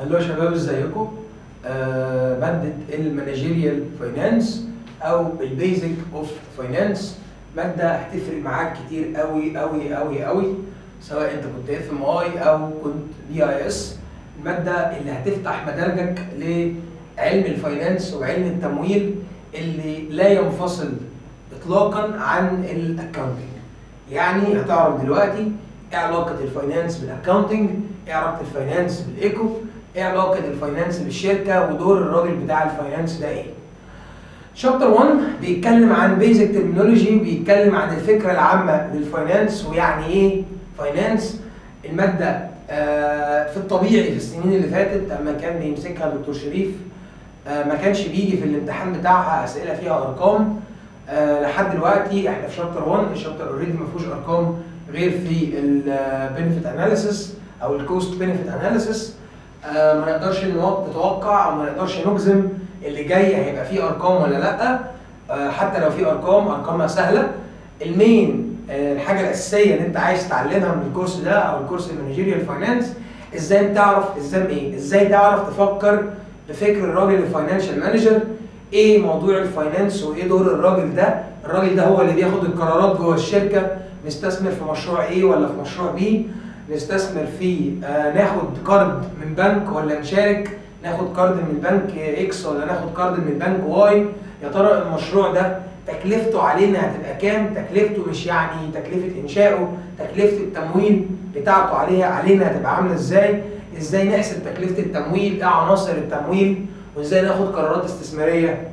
هلو يا شباب ازيكم آه مادة المانجيريال فاينانس او البيزك اوف فاينانس مادة هتفرق معاك كتير قوي قوي قوي قوي سواء انت كنت اف ام اي او كنت بي اي اس المادة اللي هتفتح مدارجك لعلم الفاينانس وعلم التمويل اللي لا ينفصل اطلاقا عن الاكونتنج يعني هتعرف دلوقتي ايه علاقة الفاينانس بالاكونتنج ايه علاقة الفاينانس بالايكو ايه علاقة الفاينانس بالشركة ودور الراجل بتاع الفاينانس ده ايه شابتر 1 بيتكلم عن بيزك ترمينولوجي بيتكلم عن الفكرة العامة للفاينانس ويعني ايه فاينانس المادة آه في الطبيعي في السنين اللي فاتت لما كان بيمسكها دكتور شريف آه ما كانش بيجي في الامتحان بتاعها اسئله فيها ارقام آه لحد دلوقتي احنا في شابتر 1 الشابتر اوريدي ما فيهوش ارقام غير في البنفيت اناليسيس او الكوست بنفيت اناليسيس ما نقدرش نتوقع او ما نقدرش نجزم اللي جاي هيبقى فيه ارقام ولا لا آه حتى لو في ارقام ارقامها سهله المين آه الحاجه الاساسيه اللي انت عايز تتعلمها من الكورس ده او الكورس المانجيريال فاينانس ازاي تعرف ازاي ايه ازاي تعرف تفكر بفكر الراجل الفاينانشال مانجر ايه موضوع الفاينانس وايه دور الراجل ده الراجل ده هو اللي بياخد القرارات جوه الشركه نستثمر في مشروع ايه ولا في مشروع بي نستثمر في آه ناخد قرض من بنك ولا نشارك ناخد قرض من بنك اكس ولا ناخد قرض من بنك واي يا ترى المشروع ده تكلفته علينا هتبقى كام تكلفته مش يعني تكلفه انشائه تكلفه التمويل بتاعته عليها علينا هتبقى عامله ازاي ازاي نحسب تكلفه التمويل ايه عناصر التمويل وازاي ناخد قرارات استثماريه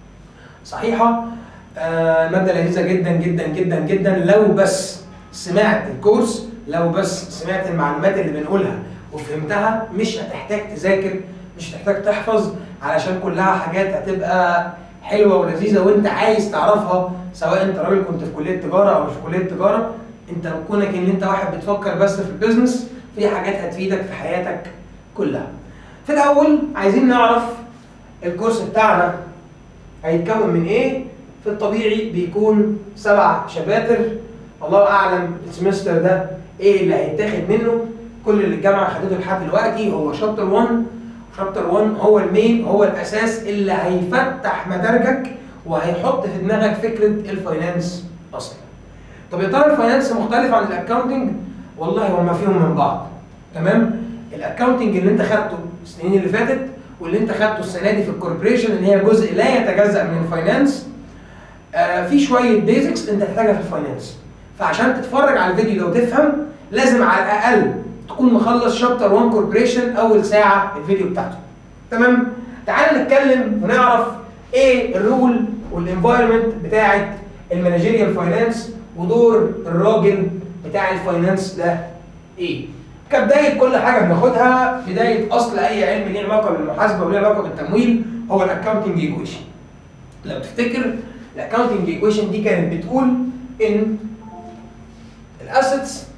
صحيحه آه ماده لذيذه جدا جدا جدا جدا لو بس سمعت الكورس لو بس سمعت المعلومات اللي بنقولها وفهمتها مش هتحتاج تذاكر مش هتحتاج تحفظ علشان كلها حاجات هتبقى حلوه ولذيذه وانت عايز تعرفها سواء انت راجل كنت في كليه تجاره او مش في كليه تجاره انت كونك ان انت واحد بتفكر بس في البيزنس في حاجات هتفيدك في حياتك كلها. في الاول عايزين نعرف الكورس بتاعنا هيتكون من ايه؟ في الطبيعي بيكون سبع شباتر الله اعلم السمستر ده ايه اللي هيتاخد منه كل اللي الجامعه خدته لحد دلوقتي هو شابتر 1 شابتر 1 هو المين هو الاساس اللي هيفتح مدارجك وهيحط في دماغك فكره الفاينانس اصلا. طب يا ترى الفاينانس مختلف عن الاكونتنج؟ والله هما فيهم من بعض تمام؟ الاكونتنج اللي انت خدته السنين اللي فاتت واللي انت خدته السنه دي في الكوربريشن اللي هي جزء لا يتجزا من الفاينانس آه في شويه بيزكس انت تحتاجها في الفاينانس فعشان تتفرج على الفيديو ده وتفهم لازم على الاقل تكون مخلص شابتر 1 كوربريشن اول ساعه الفيديو بتاعته تمام تعال نتكلم ونعرف ايه الرول والانفايرمنت بتاعه المانجيريال فاينانس ودور الراجل بتاع الفاينانس ده ايه كبدايه كل حاجه بناخدها بدايه اصل اي علم ليه علاقه بالمحاسبه وليه علاقه بالتمويل هو الاكونتنج ايكويشن لو تفتكر الاكونتنج ايكويشن دي كانت بتقول ان الاسيتس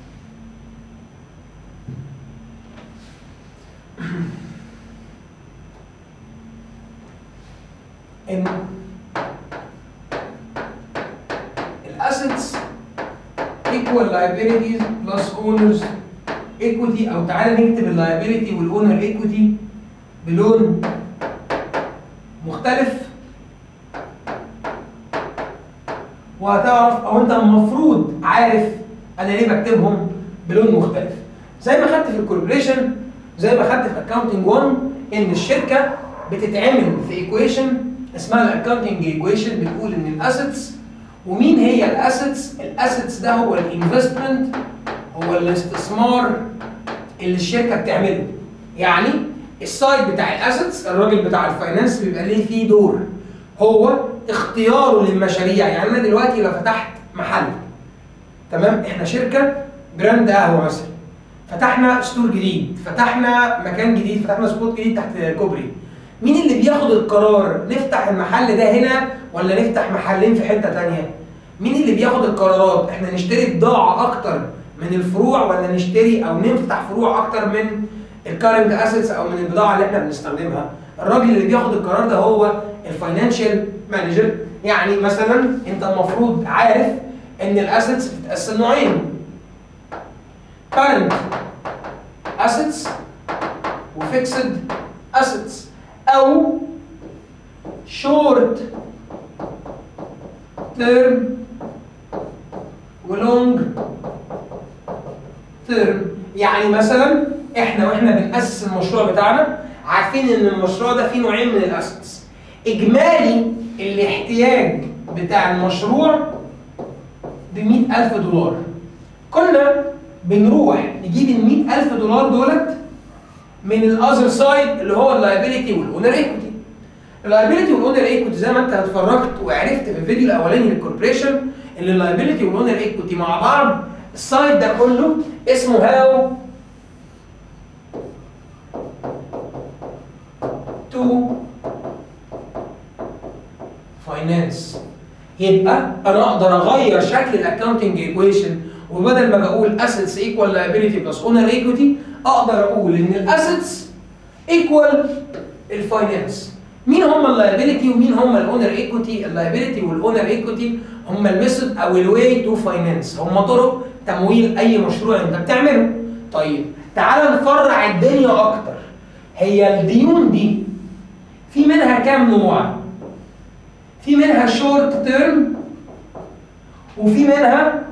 ان الاسيتس equal liabilities plus owners equity او تعالى نكتب اللايبيليتي والاونر ايكويتي بلون مختلف وهتعرف او انت المفروض عارف انا ليه بكتبهم بلون مختلف زي ما خدت في الكوربريشن زي ما خدت في اكونتنج 1 ان الشركه بتتعمل في ايكويشن اسمها الاكونتنج ايكويشن بتقول ان الاسيتس ومين هي الاسيتس الاسيتس ده هو الانفستمنت هو الاستثمار اللي الشركه بتعمله يعني السايد بتاع الاسيتس الراجل بتاع الفاينانس بيبقى ليه فيه دور هو اختياره للمشاريع يعني انا دلوقتي لو فتحت محل تمام احنا شركه براند قهوه مثلا فتحنا ستور جديد فتحنا مكان جديد فتحنا سبوت جديد تحت كوبري مين اللي بياخد القرار نفتح المحل ده هنا ولا نفتح محلين في حته تانية مين اللي بياخد القرارات احنا نشتري بضاعه اكتر من الفروع ولا نشتري او نفتح فروع اكتر من الكارنت اسيتس او من البضاعه اللي احنا بنستخدمها الراجل اللي بياخد القرار ده هو الفاينانشال مانجر يعني مثلا انت المفروض عارف ان الاسيتس بتتقسم نوعين current assets وفيكسد اسيتس او شورت تيرم ولونج تيرم يعني مثلا احنا واحنا بنأسس المشروع بتاعنا عارفين ان المشروع ده فيه نوعين من الاسيتس اجمالي الاحتياج بتاع المشروع ب 100000 دولار كنا بنروح نجيب ال 100000 دولار دولت من الاذر سايد اللي هو اللايبيليتي والاونر ايكوتي اللايبيليتي والاونر ايكوتي زي ما انت اتفرجت وعرفت في الفيديو الاولاني للكوربريشن ان اللايبيليتي والاونر ايكوتي مع بعض السايد ده كله اسمه هاو تو فاينانس يبقى انا اقدر اغير شكل الاكونتنج ايكويشن وبدل ما بقول اسيتس ايكوال لايبيليتي بلس اونر ايكويتي اقدر اقول ان الاسيتس ايكوال الفاينانس مين هم اللايبيليتي ومين هم الاونر ايكويتي اللايبيليتي والاونر ايكويتي هم الميثود او الواي تو فاينانس هم طرق تمويل اي مشروع انت بتعمله طيب تعال نفرع الدنيا اكتر هي الديون دي في منها كام نوع في منها شورت تيرم وفي منها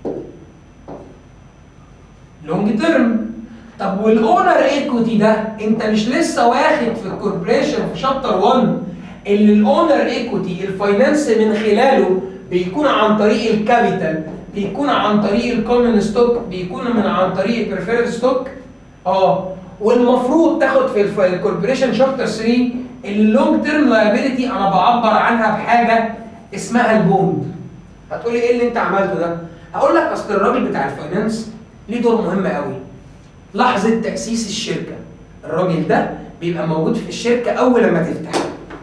لونج تيرم طب والاونر ايكوتي ده انت مش لسه واخد في الكوربريشن في شابتر 1 اللي الاونر ايكوتي الفاينانس من خلاله بيكون عن طريق الكابيتال بيكون عن طريق الكومن ستوك بيكون من عن طريق البريفيرد ستوك اه والمفروض تاخد في الكوربريشن شابتر 3 اللونج تيرم لايبيليتي انا بعبر عنها بحاجه اسمها البوند هتقولي ايه اللي انت عملته ده هقول لك اصل الراجل بتاع الفاينانس ليه دور مهم قوي لحظه تاسيس الشركه الراجل ده بيبقى موجود في الشركه اول لما تفتح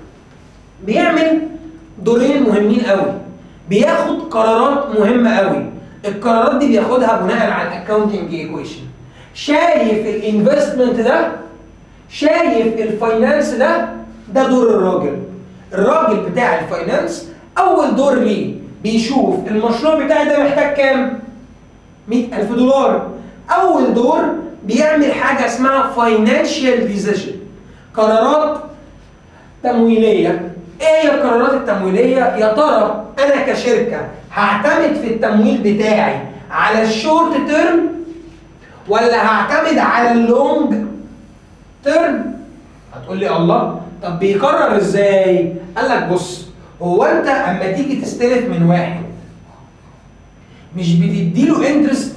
بيعمل دورين مهمين قوي بياخد قرارات مهمه قوي القرارات دي بياخدها بناء على الاكونتنج ايكويشن شايف الانفستمنت ده شايف الفاينانس ده ده دور الراجل الراجل بتاع الفاينانس اول دور ليه بيشوف المشروع بتاعي ده محتاج كام 100000 دولار اول دور بيعمل حاجه اسمها فاينانشال ديسيجن قرارات تمويليه ايه هي القرارات التمويليه يا ترى انا كشركه هعتمد في التمويل بتاعي على الشورت تيرم ولا هعتمد على اللونج تيرم هتقول لي الله طب بيقرر ازاي قال لك بص هو انت اما تيجي تستلف من واحد مش بتديله انترست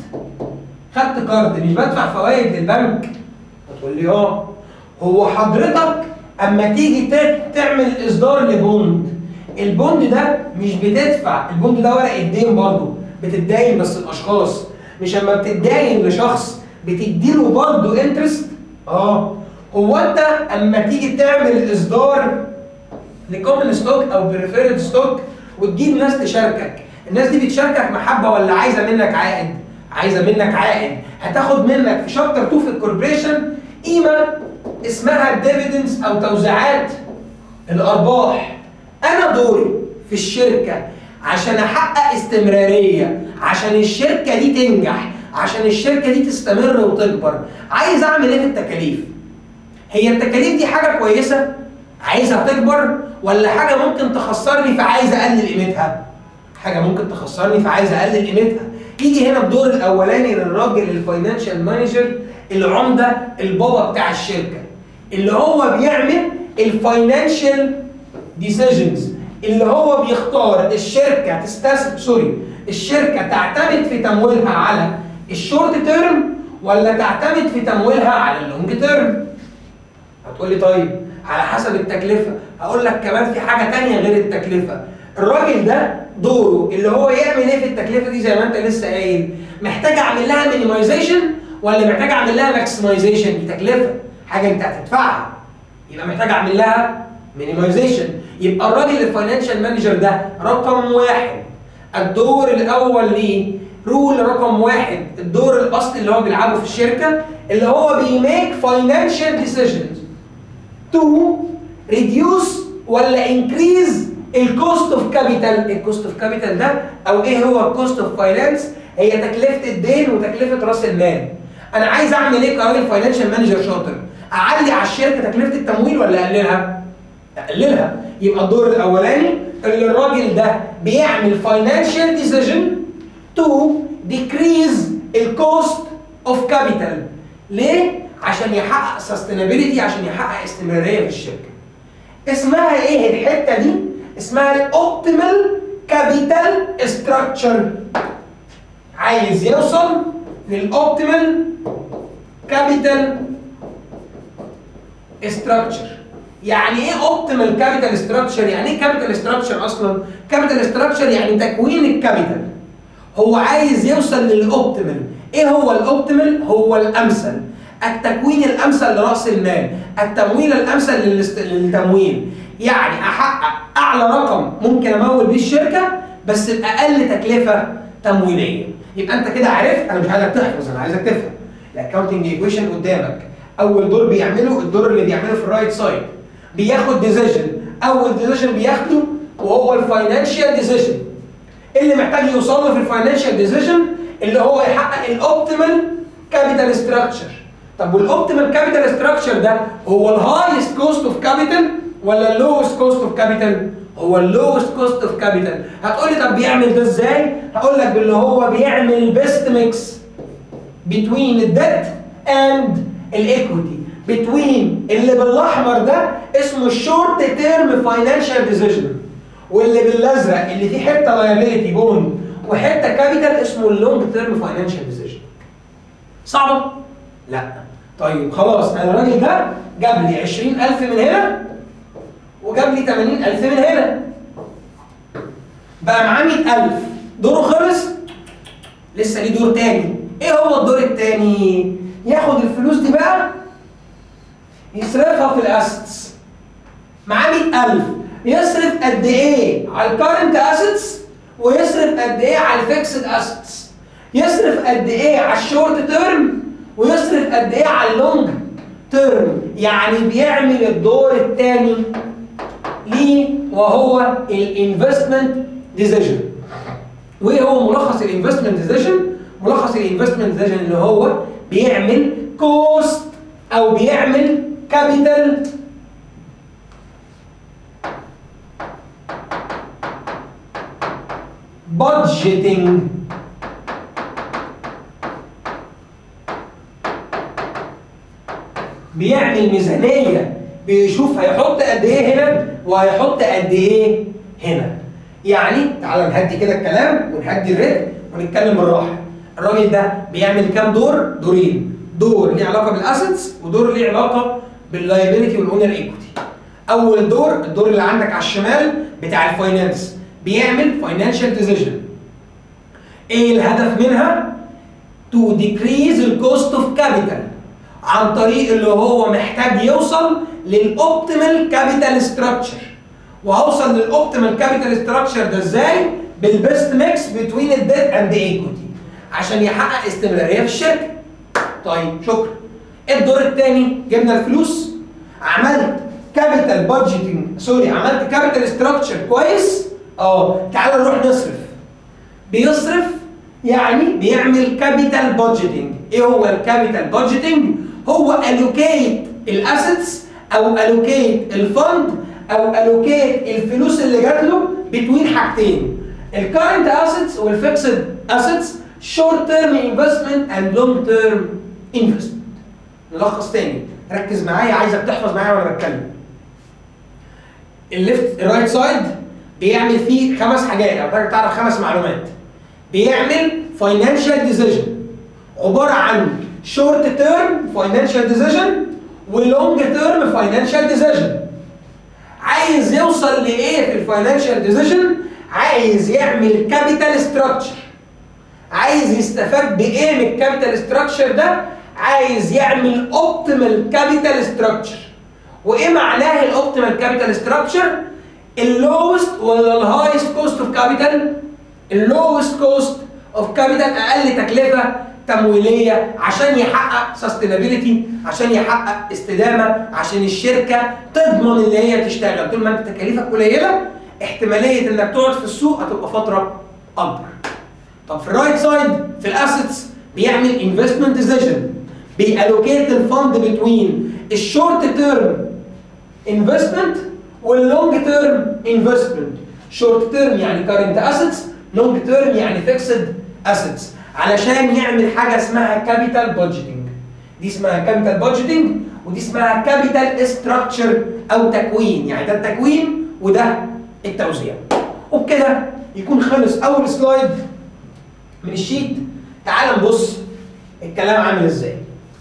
خدت قرض مش بدفع فوائد للبنك هتقول لي اه هو حضرتك اما تيجي تعمل اصدار لبوند البوند ده مش بتدفع البوند ده ورق الدين برضه بتتداين بس الاشخاص مش اما بتتداين لشخص بتديله برضه انترست اه هو انت اما تيجي تعمل اصدار لكومن ستوك او بريفيرد ستوك وتجيب ناس تشاركك الناس دي بتشاركك محبه ولا عايزه منك عائد عايزه منك عائد هتاخد منك في شابتر 2 في الكوربريشن قيمه اسمها الديفيدنس او توزيعات الارباح انا دوري في الشركه عشان احقق استمراريه عشان الشركه دي تنجح عشان الشركه دي تستمر وتكبر عايز اعمل ايه في التكاليف هي التكاليف دي حاجه كويسه عايزها تكبر ولا حاجه ممكن تخسرني فعايز اقلل قيمتها حاجه ممكن تخسرني فعايز اقلل قيمتها يجي هنا الدور الاولاني للراجل الفاينانشال مانجر العمده البابا بتاع الشركه اللي هو بيعمل الفاينانشال ديسيجنز اللي هو بيختار الشركه تستثمر سوري الشركه تعتمد في تمويلها على الشورت تيرم ولا تعتمد في تمويلها على اللونج تيرم هتقول لي طيب على حسب التكلفه هقول لك كمان في حاجه تانية غير التكلفه الراجل ده دوره اللي هو يعمل ايه في التكلفه دي زي ما انت لسه قايل محتاج اعمل لها مينيمايزيشن ولا محتاج اعمل لها ماكسمايزيشن دي تكلفه حاجه انت هتدفعها يبقى محتاج اعمل لها مينيمايزيشن يبقى الراجل الفاينانشال مانجر ده رقم واحد الدور الاول ليه رول رقم واحد الدور الاصلي اللي هو بيلعبه في الشركه اللي هو بيميك فاينانشال ديسيجنز تو ريديوس ولا انكريز الكوست اوف كابيتال الكوست اوف كابيتال ده او ايه هو الكوست اوف فاينانس هي تكلفه الدين وتكلفه راس المال انا عايز اعمل ايه كراجل فاينانشال مانجر شاطر اعلي على الشركه تكلفه التمويل ولا اقللها؟ اقللها يبقى الدور الاولاني اللي الراجل ده بيعمل financial decision to decrease الكوست اوف كابيتال ليه؟ عشان يحقق sustainability عشان يحقق استمراريه في الشركه اسمها ايه الحته دي؟ اسمها الاوبتيمال كابيتال ستراكشر عايز يوصل للاوبتيمال كابيتال ستراكشر يعني ايه اوبتيمال كابيتال ستراكشر يعني ايه كابيتال ستراكشر اصلا كابيتال ستراكشر يعني تكوين الكابيتال هو عايز يوصل للاوبتيمال ايه هو الاوبتيمال هو الامثل التكوين الامثل لراس المال التمويل الامثل للست- للتمويل يعني احقق اعلى رقم ممكن امول بيه الشركه بس باقل تكلفه تمويليه يبقى انت كده عرفت انا مش عايزك تحفظ انا عايزك تفهم الاكونتنج ايكويشن قدامك اول دور بيعمله الدور اللي بيعمله في الرايت سايد بياخد ديسيجن اول ديسيجن بياخده وهو الفاينانشال ديسيجن اللي محتاج يوصل له في الفاينانشال ديسيجن اللي هو يحقق الاوبتيمال كابيتال ستراكشر طب والاوبتيمال كابيتال ستراكشر ده هو الهايست كوست اوف كابيتال ولا اللوست كوست اوف كابيتال هو اللوست كوست اوف كابيتال هتقول لي طب بيعمل ده ازاي هقول لك باللي هو بيعمل بيست ميكس between الديت اند الايكويتي between اللي بالاحمر ده اسمه الشورت تيرم فاينانشال ديسيجن واللي بالازرق اللي فيه حته لايبيليتي بوند وحته كابيتال اسمه اللونج تيرم فاينانشال ديسيجن صعبه؟ لا طيب خلاص انا الراجل ده جاب لي 20000 من هنا وجاب لي 80000 من هنا بقى معاه 100000 دوره خلص لسه ليه دور تاني ايه هو الدور التاني ياخد الفلوس دي بقى يصرفها في الاسيتس معاه 100000 يصرف قد ايه على الكارنت اسيتس ويصرف قد ايه على الفيكسد اسيتس يصرف قد ايه على الشورت تيرم ويصرف قد ايه على اللونج تيرم يعني بيعمل الدور الثاني ليه وهو الانفستمنت ديسيجن وايه هو ملخص الانفستمنت ديسيجن ملخص الانفستمنت ديسيجن اللي هو بيعمل كوست او بيعمل كابيتال budgeting بيعمل ميزانية بيشوف هيحط قد ايه هنا وهيحط قد ايه هنا يعني تعالى نهدي كده الكلام ونهدي الريتم ونتكلم بالراحة الراجل ده بيعمل كام دور؟ دورين دور ليه علاقة بالاسيتس ودور ليه علاقة باللايبيليتي والاونر ايكوتي اول دور الدور اللي عندك على الشمال بتاع الفاينانس بيعمل فاينانشال ديسيجن ايه الهدف منها تو ديكريز الكوست اوف كابيتال عن طريق اللي هو محتاج يوصل للاوبتيمال كابيتال ستراكشر وهوصل للاوبتيمال كابيتال ستراكشر ده ازاي بالبيست ميكس بتوين الديت اند ايكوتي عشان يحقق استمراريه في الشركه طيب شكرا الدور الثاني جبنا الفلوس عملت كابيتال بادجيتنج سوري عملت كابيتال ستراكشر كويس اه تعال نروح نصرف بيصرف يعني بيعمل كابيتال بادجيتنج ايه هو الكابيتال بادجيتنج هو الوكيت الاسيتس او الوكيت الفند او الوكيت الفلوس اللي جات له بتوين حاجتين الكارنت اسيتس والفيكسد اسيتس شورت تيرم انفستمنت اند لونج تيرم انفستمنت نلخص تاني ركز معايا عايزك تحفظ معايا وانا بتكلم الليفت الرايت سايد بيعمل فيه خمس حاجات او محتاج تعرف خمس معلومات بيعمل فاينانشال ديسيجن عباره عن شورت تيرم فاينانشال ديسيجن ولونج تيرم فاينانشال ديسيجن عايز يوصل لايه في الفاينانشال ديسيجن عايز يعمل كابيتال ستراكشر عايز يستفاد بايه من الكابيتال ستراكشر ده عايز يعمل اوبتيمال كابيتال ستراكشر وايه معناه الاوبتيمال كابيتال ستراكشر اللوست ولا الهايست كوست اوف كابيتال اللوست كوست اوف كابيتال اقل تكلفه تمويليه عشان يحقق سستينابيلتي عشان يحقق استدامه عشان الشركه تضمن ان هي تشتغل طول ما انت تكاليفك قليله احتماليه انك تقعد في السوق هتبقى فتره اكبر طب في الرايت سايد في الاسيتس بيعمل انفستمنت ديسيجن بيالوكيت الفند بتوين الشورت تيرم انفستمنت واللونج تيرم انفستمنت شورت تيرم يعني كارنت اسيتس لونج تيرم يعني فيكسد اسيتس علشان يعمل حاجه اسمها كابيتال بادجيتنج دي اسمها كابيتال بادجيتنج ودي اسمها كابيتال ستراكشر او تكوين يعني ده التكوين وده التوزيع وبكده يكون خلص اول سلايد من الشيت تعال نبص الكلام عامل ازاي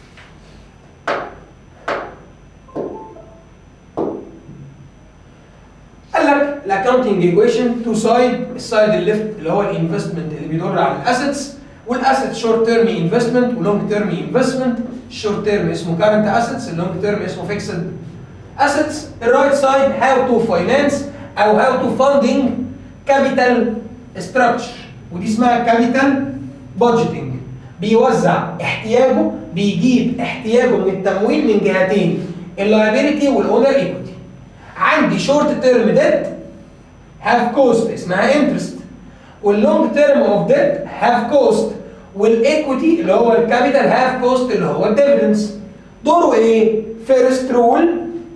قال لك الاكونتنج ايكويشن تو سايد السايد الليفت اللي هو الانفستمنت اللي بيدور على الاسيتس والاسيت شورت تيرم انفستمنت ولونج تيرم انفستمنت الشورت تيرم اسمه كارنت اسيتس اللونج تيرم اسمه فيكسد اسيتس الرايت سايد هاو تو فاينانس او هاو تو فاندنج كابيتال ستراكشر ودي اسمها كابيتال بادجيتنج بيوزع احتياجه بيجيب احتياجه من التمويل من جهتين اللايبيليتي والاونر ايكويتي عندي شورت تيرم ديت هاف كوست اسمها انترست واللونج تيرم اوف ديت هاف كوست والايكويتي اللي هو الكابيتال هاف كوست اللي هو الديفيدنس دوره ايه؟ فيرست رول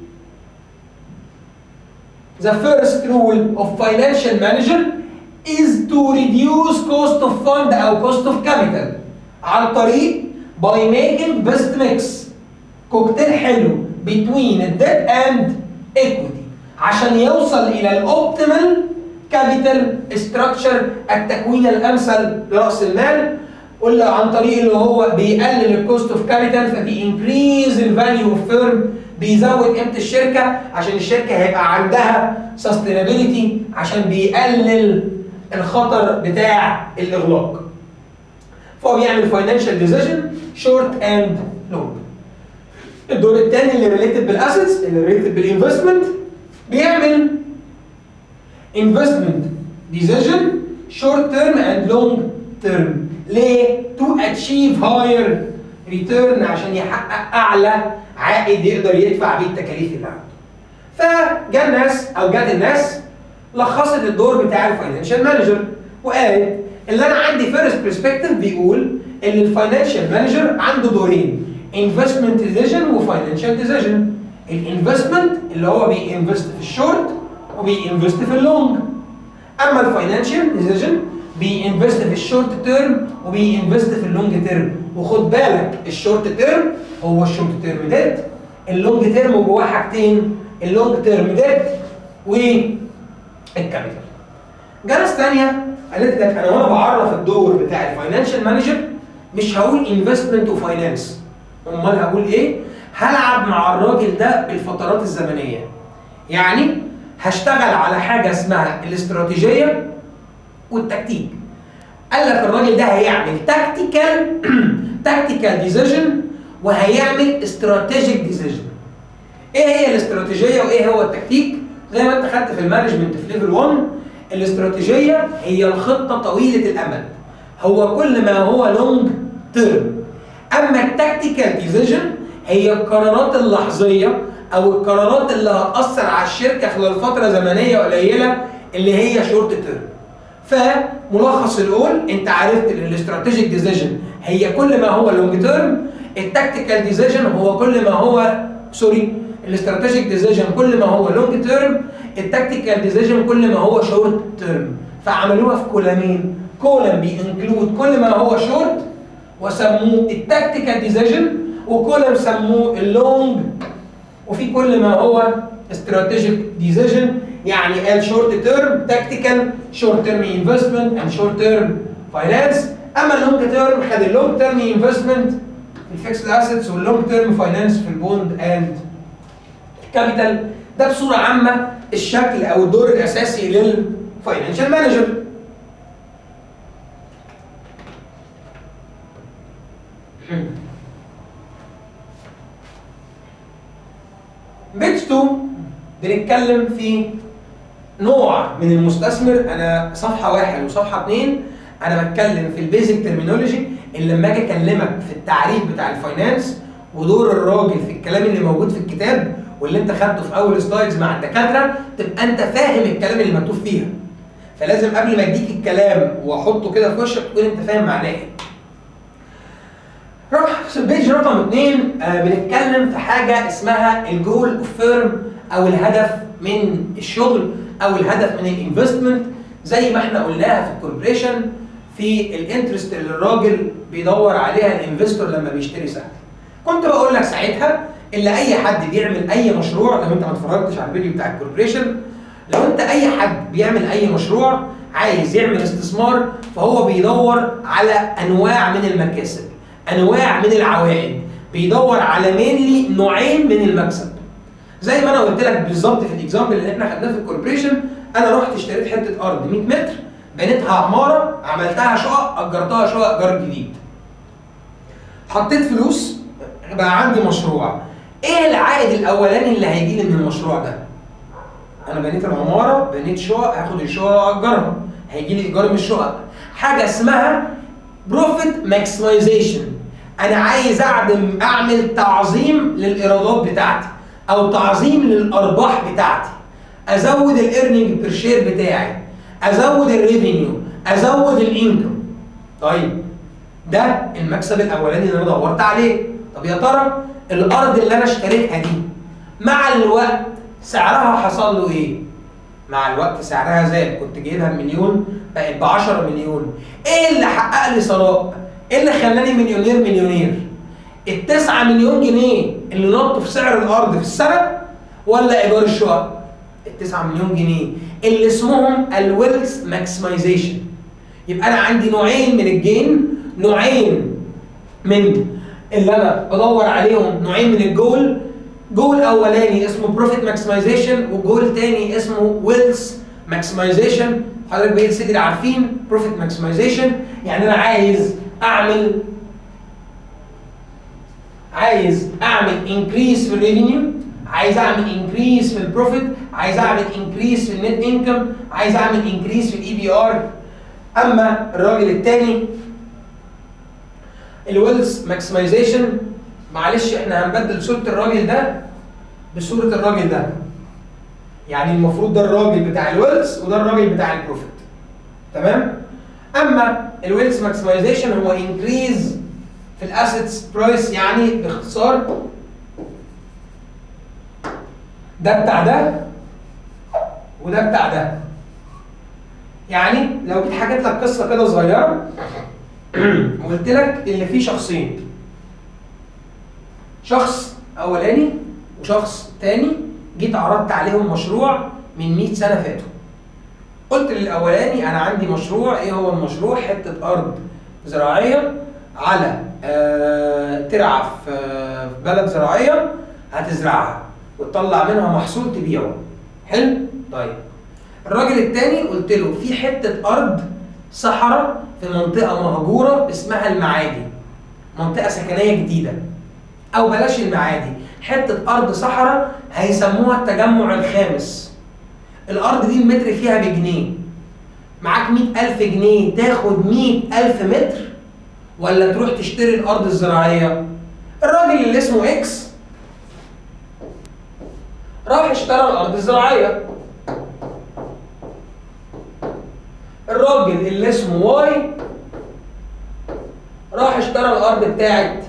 The first rule of financial manager is to reduce cost of fund أو cost of capital عن طريق by making best mix كوكتيل حلو between الديت and equity عشان يوصل إلى الأوبتيمال كابيتال ستراكشر التكوين الأمثل لرأس المال قلنا عن طريق اللي هو بيقلل الكوست اوف كابيتال فبينكريز الفاليو اوف فيرم بيزود قيمه الشركه عشان الشركه هيبقى عندها سستينابيلتي عشان بيقلل الخطر بتاع الاغلاق. فهو بيعمل فاينانشال ديسيجن شورت اند لونج. الدور الثاني اللي ريليتد بالاسيتس اللي ريليتد بالانفستمنت بيعمل انفستمنت ديسيجن شورت تيرم اند لونج تيرم ليه؟ تو اتشيف هاير ريتيرن عشان يحقق اعلى عائد يقدر يدفع بيه التكاليف اللي عنده. فجاء الناس او جت الناس لخصت الدور بتاع الفاينانشال مانجر وقالت اللي انا عندي فيرست برسبكتيف بيقول ان الفاينانشال مانجر عنده دورين انفستمنت ديسيجن وفاينانشال ديسيجن الانفستمنت اللي هو بينفست في الشورت وبينفست في اللونج اما الفاينانشال ديسيجن بينفست في الشورت تيرم وبينفست في اللونج تيرم وخد بالك الشورت تيرم هو الشورت تيرم ديت اللونج تيرم جواه حاجتين اللونج تيرم ديت والكابيتال جه ناس ثانيه قالت لك انا وانا بعرف الدور بتاع الفاينانشال مانجر مش هقول انفستمنت وفاينانس امال هقول ايه؟ هلعب مع الراجل ده بالفترات الزمنيه يعني هشتغل على حاجه اسمها الاستراتيجيه والتكتيك قال لك الراجل ده هيعمل تكتيكال تكتيكال ديسيجن وهيعمل استراتيجيك ديسيجن ايه هي الاستراتيجيه وايه هو التكتيك زي ما انت خدت في المانجمنت في ليفل 1 الاستراتيجيه هي الخطه طويله الامد هو كل ما هو لونج تيرم اما التكتيكال ديسيجن هي القرارات اللحظيه او القرارات اللي هتاثر على الشركه خلال فتره زمنيه قليله اللي هي شورت تيرم فملخص الاول انت عرفت ان الاستراتيجيك ديسيجن هي كل ما هو لونج تيرم التكتيكال ديسيجن هو كل ما هو سوري الاستراتيجيك ديسيجن كل ما هو لونج تيرم التكتيكال ديسيجن كل ما هو شورت تيرم فعملوها في كولامين كولم بينكلود كل ما هو شورت وسموه التكتيكال ديسيجن وكولم سموه اللونج وفي كل ما هو استراتيجيك ديسيجن يعني قال شورت تيرم تكتيكال شورت تيرم انفستمنت اند شورت تيرم فاينانس اما اللونج تيرم خد اللونج تيرم انفستمنت الفيكسد اسيتس واللونج تيرم فاينانس في البوند اند كابيتال ده بصوره عامه الشكل او الدور الاساسي للفاينانشال مانجر بيج 2 بنتكلم في نوع من المستثمر انا صفحه واحد وصفحه اثنين انا بتكلم في البيزك ترمينولوجي اللي لما اجي اكلمك في التعريف بتاع الفاينانس ودور الراجل في الكلام اللي موجود في الكتاب واللي انت خدته في اول سلايدز مع الدكاتره تبقى انت فاهم الكلام اللي مكتوب فيها فلازم قبل ما اديك الكلام واحطه كده في وشك تكون انت فاهم معناه ايه راح في البيج رقم اثنين آه بنتكلم في حاجه اسمها الجول اوف فيرم او الهدف من الشغل او الهدف من الانفستمنت زي ما احنا قلناها في الكوربريشن في الانترست اللي الراجل بيدور عليها الانفستور لما بيشتري سهم. كنت بقول لك ساعتها اللي اي حد بيعمل اي مشروع لو انت ما اتفرجتش على الفيديو بتاع الكوربريشن لو انت اي حد بيعمل اي مشروع عايز يعمل استثمار فهو بيدور على انواع من المكاسب انواع من العوائد بيدور على مينلي نوعين من المكسب زي ما انا قلت لك بالظبط في الاكزامبل اللي احنا خدناه في الكوربريشن انا رحت اشتريت حته ارض 100 متر بنيتها عماره عملتها شقق اجرتها شقق ايجار جديد حطيت فلوس بقى عندي مشروع ايه العائد الاولاني اللي هيجي لي من المشروع ده انا بنيت العماره بنيت شقق هاخد الشقق اجرها هيجي لي ايجار من الشقق حاجه اسمها بروفيت ماكسمايزيشن انا عايز اعدم اعمل تعظيم للايرادات بتاعتي او تعظيم للارباح بتاعتي ازود الايرنينج بير شير بتاعي ازود الريفينيو ازود الانكم طيب ده المكسب الاولاني اللي انا دورت عليه طب يا ترى الارض اللي انا اشتريتها دي مع الوقت سعرها حصل له ايه مع الوقت سعرها زاد كنت جايبها بمليون بقت ب 10 مليون ايه اللي حقق لي ثراء ايه اللي خلاني مليونير مليونير ال 9 مليون جنيه اللي نطوا في سعر الارض في السنه ولا ايجار الشقق ال 9 مليون جنيه اللي اسمهم الويلث ماكسمايزيشن يبقى انا عندي نوعين من الجين نوعين من اللي انا بدور عليهم نوعين من الجول جول اولاني اسمه بروفيت ماكسمايزيشن وجول تاني اسمه ويلث ماكسمايزيشن حضرتك بقيت سيدي عارفين بروفيت ماكسمايزيشن يعني انا عايز اعمل عايز اعمل انكريس في الريفينيو عايز اعمل انكريس في البروفيت عايز اعمل انكريس في النت انكم عايز اعمل انكريس في الاي بي ار اما الراجل الثاني الويلث ماكسمايزيشن معلش احنا هنبدل صوره الراجل ده بصوره الراجل ده يعني المفروض ده الراجل بتاع الويلث وده الراجل بتاع البروفيت تمام اما الويلث ماكسمايزيشن هو انكريز في الاسيتس برايس يعني باختصار ده بتاع ده وده بتاع ده يعني لو جيت حكيت لك قصه كده صغيره وقلت لك ان في شخصين شخص اولاني وشخص تاني جيت عرضت عليهم مشروع من 100 سنه فاتوا قلت للاولاني انا عندي مشروع ايه هو المشروع حته ارض زراعيه على آه ترعى في آه، في بلد زراعيه هتزرعها وتطلع منها محصول تبيعه حلو طيب الراجل التاني قلت له في حته ارض صحراء في منطقه مهجوره اسمها المعادي منطقه سكنيه جديده او بلاش المعادي حته ارض صحراء هيسموها التجمع الخامس الارض دي المتر فيها بجنيه معاك 100000 جنيه تاخد 100000 متر ولا تروح تشتري الارض الزراعيه الراجل اللي اسمه اكس راح اشترى الارض الزراعيه الراجل اللي اسمه واي راح اشترى الارض بتاعت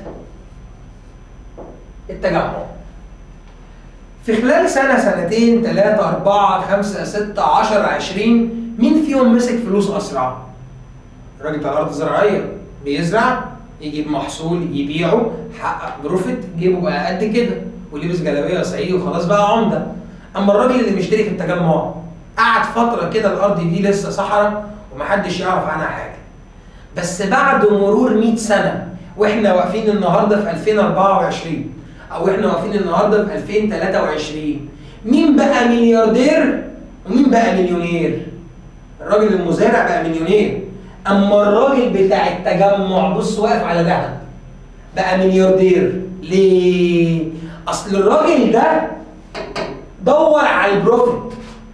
التجمع في خلال سنة سنتين ثلاثة أربعة خمسة ستة عشر عشرين مين فيهم مسك فلوس أسرع؟ الراجل بتاع الأرض الزراعية بيزرع يجيب محصول يبيعه حقق بروفيت جيبه بقى قد كده ولبس جلابية صعيدي وخلاص بقى عمدة أما الراجل اللي مشتري في التجمع قعد فترة كده الأرض دي لسه صحراء ومحدش يعرف عنها حاجة بس بعد مرور 100 سنة واحنا واقفين النهارده في 2024 او احنا واقفين النهارده في 2023 مين بقى ملياردير ومين بقى مليونير؟ الراجل المزارع بقى مليونير اما الراجل بتاع التجمع بص واقف على ذهب بقى ملياردير ليه؟ اصل الراجل ده دور على البروفيت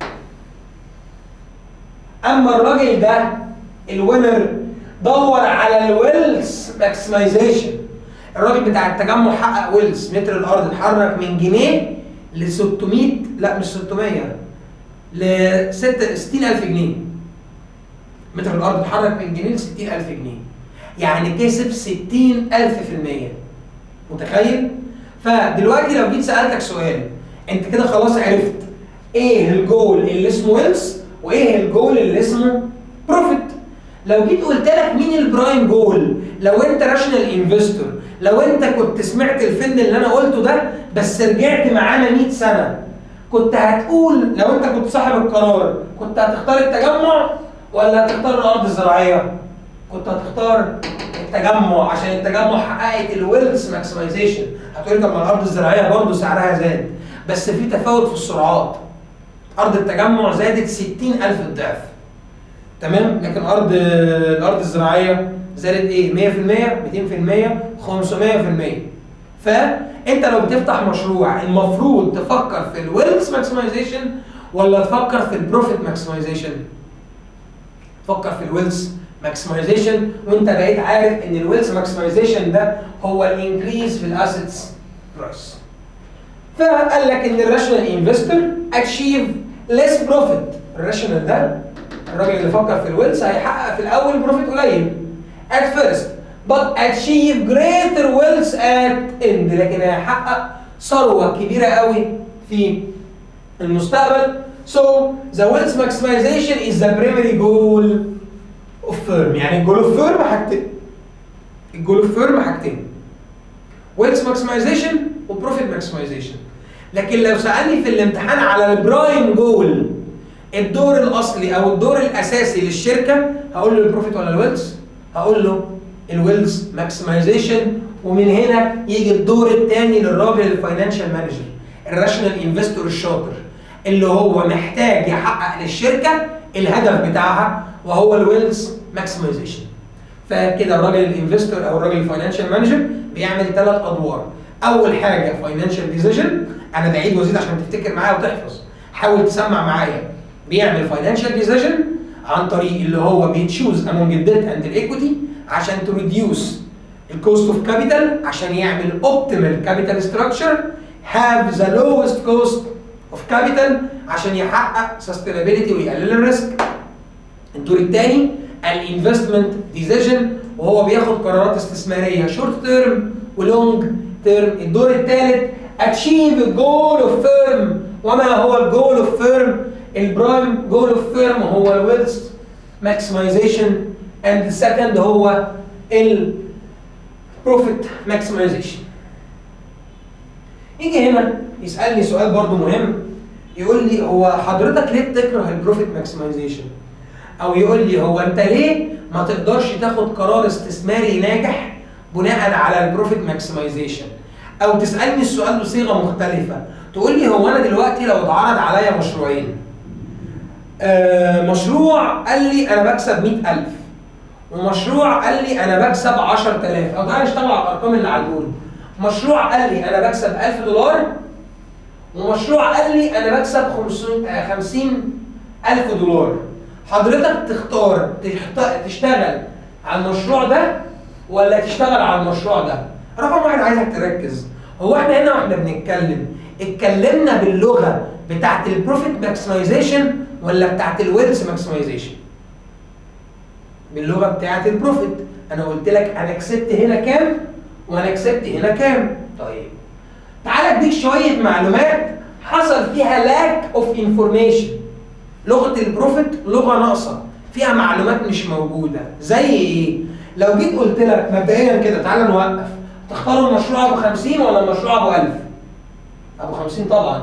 اما الراجل ده الوينر دور على الويلث ماكسمايزيشن الراجل بتاع التجمع حقق ويلث متر الارض اتحرك من جنيه ل 600 لا مش 600 ل 60000 جنيه متر الارض اتحرك من جنيه ل 60000 جنيه يعني كسب 60000 في المية متخيل فدلوقتي لو جيت سالتك سؤال انت كده خلاص عرفت ايه الجول اللي اسمه ويلز وايه الجول اللي اسمه بروفيت لو جيت قلت لك مين البرايم جول لو انت راشنال انفستور لو انت كنت سمعت الفيلم اللي انا قلته ده بس رجعت معانا 100 سنه كنت هتقول لو انت كنت صاحب القرار كنت هتختار التجمع ولا هتختار الارض الزراعيه كنت هتختار التجمع عشان التجمع حققت الويلث ماكسمايزيشن هتقول طب ما الارض الزراعيه برضه سعرها زاد بس في تفاوت في السرعات ارض التجمع زادت 60000 ضعف تمام لكن ارض الارض الزراعيه زادت ايه 100% 200% 500% فانت لو بتفتح مشروع المفروض تفكر في الويلث ماكسمايزيشن ولا تفكر في البروفيت ماكسمايزيشن فكر في الويلث ماكسمايزيشن وانت بقيت عارف ان الويلث ماكسمايزيشن ده هو الانكريز في الاسيتس برايس فقال لك ان الراشونال انفستور اتشيف ليس بروفيت الراشونال ده الراجل اللي فكر في الويلث هيحقق في الاول بروفيت قليل at first but achieve greater wealth at end لكن هيحقق ثروه كبيره قوي في المستقبل so the wealth maximization is the primary goal of firm يعني الجول اوف فيرم حاجتين الجول اوف فيرم حاجتين wealth maximization وبروفيت maximization لكن لو سالني في الامتحان على البرايم جول الدور الاصلي او الدور الاساسي للشركه هقول له البروفيت ولا الويلز هقول له الويلز ماكسمايزيشن ومن هنا يجي الدور الثاني للراجل الفاينانشال مانجر الراشونال انفستور الشاطر اللي هو محتاج يحقق للشركه الهدف بتاعها وهو الويلز ماكسمايزيشن فكده الراجل الانفستور او الراجل الفاينانشال مانجر بيعمل ثلاث ادوار اول حاجه فاينانشال ديسيجن انا بعيد وازيد عشان تفتكر معايا وتحفظ حاول تسمع معايا بيعمل فاينانشال ديسيجن عن طريق اللي هو بيتشوز امونج الديت اند الايكويتي عشان تريديوس الكوست اوف كابيتال عشان يعمل اوبتيمال كابيتال ستراكشر هاف ذا لوست كوست اوف كابيتال عشان يحقق سستينابيلتي ويقلل الريسك الدور الثاني الانفستمنت ديسيجن وهو بياخد قرارات استثماريه شورت تيرم ولونج تيرم الدور الثالث اتشيف جول اوف فيرم وما هو الجول اوف فيرم البرايم جول اوف فيرم هو الويلث ماكسمايزيشن اند سكند هو البروفيت ماكسمايزيشن يجي هنا يسالني سؤال برضو مهم يقول لي هو حضرتك ليه بتكره البروفيت ماكسمايزيشن او يقول لي هو انت ليه ما تقدرش تاخد قرار استثماري ناجح بناء على البروفيت ماكسمايزيشن او تسالني السؤال بصيغه مختلفه تقول لي هو انا دلوقتي لو اتعرض عليا مشروعين آه مشروع قال لي انا بكسب 100000 ومشروع قال لي انا بكسب 10000 او تعالى نشتغل على الارقام اللي على الجول مشروع قال لي انا بكسب 1000 دولار ومشروع قال لي انا بكسب 50000 دولار حضرتك تختار تشتغل على المشروع ده ولا تشتغل على المشروع ده رقم واحد عايزك تركز هو احنا هنا واحنا بنتكلم اتكلمنا باللغه بتاعت البروفيت ماكسمايزيشن ولا بتاعت الويلث ماكسمايزيشن باللغه بتاعت البروفيت انا قلت لك انا كسبت هنا كام وانا كسبت هنا كام طيب تعال اديك شويه معلومات حصل فيها لاك اوف انفورميشن لغه البروفيت لغه ناقصه فيها معلومات مش موجوده زي ايه لو جيت قلت لك مبدئيا كده تعال نوقف تختار المشروع ابو 50 ولا المشروع ابو 1000 ابو 50 طبعا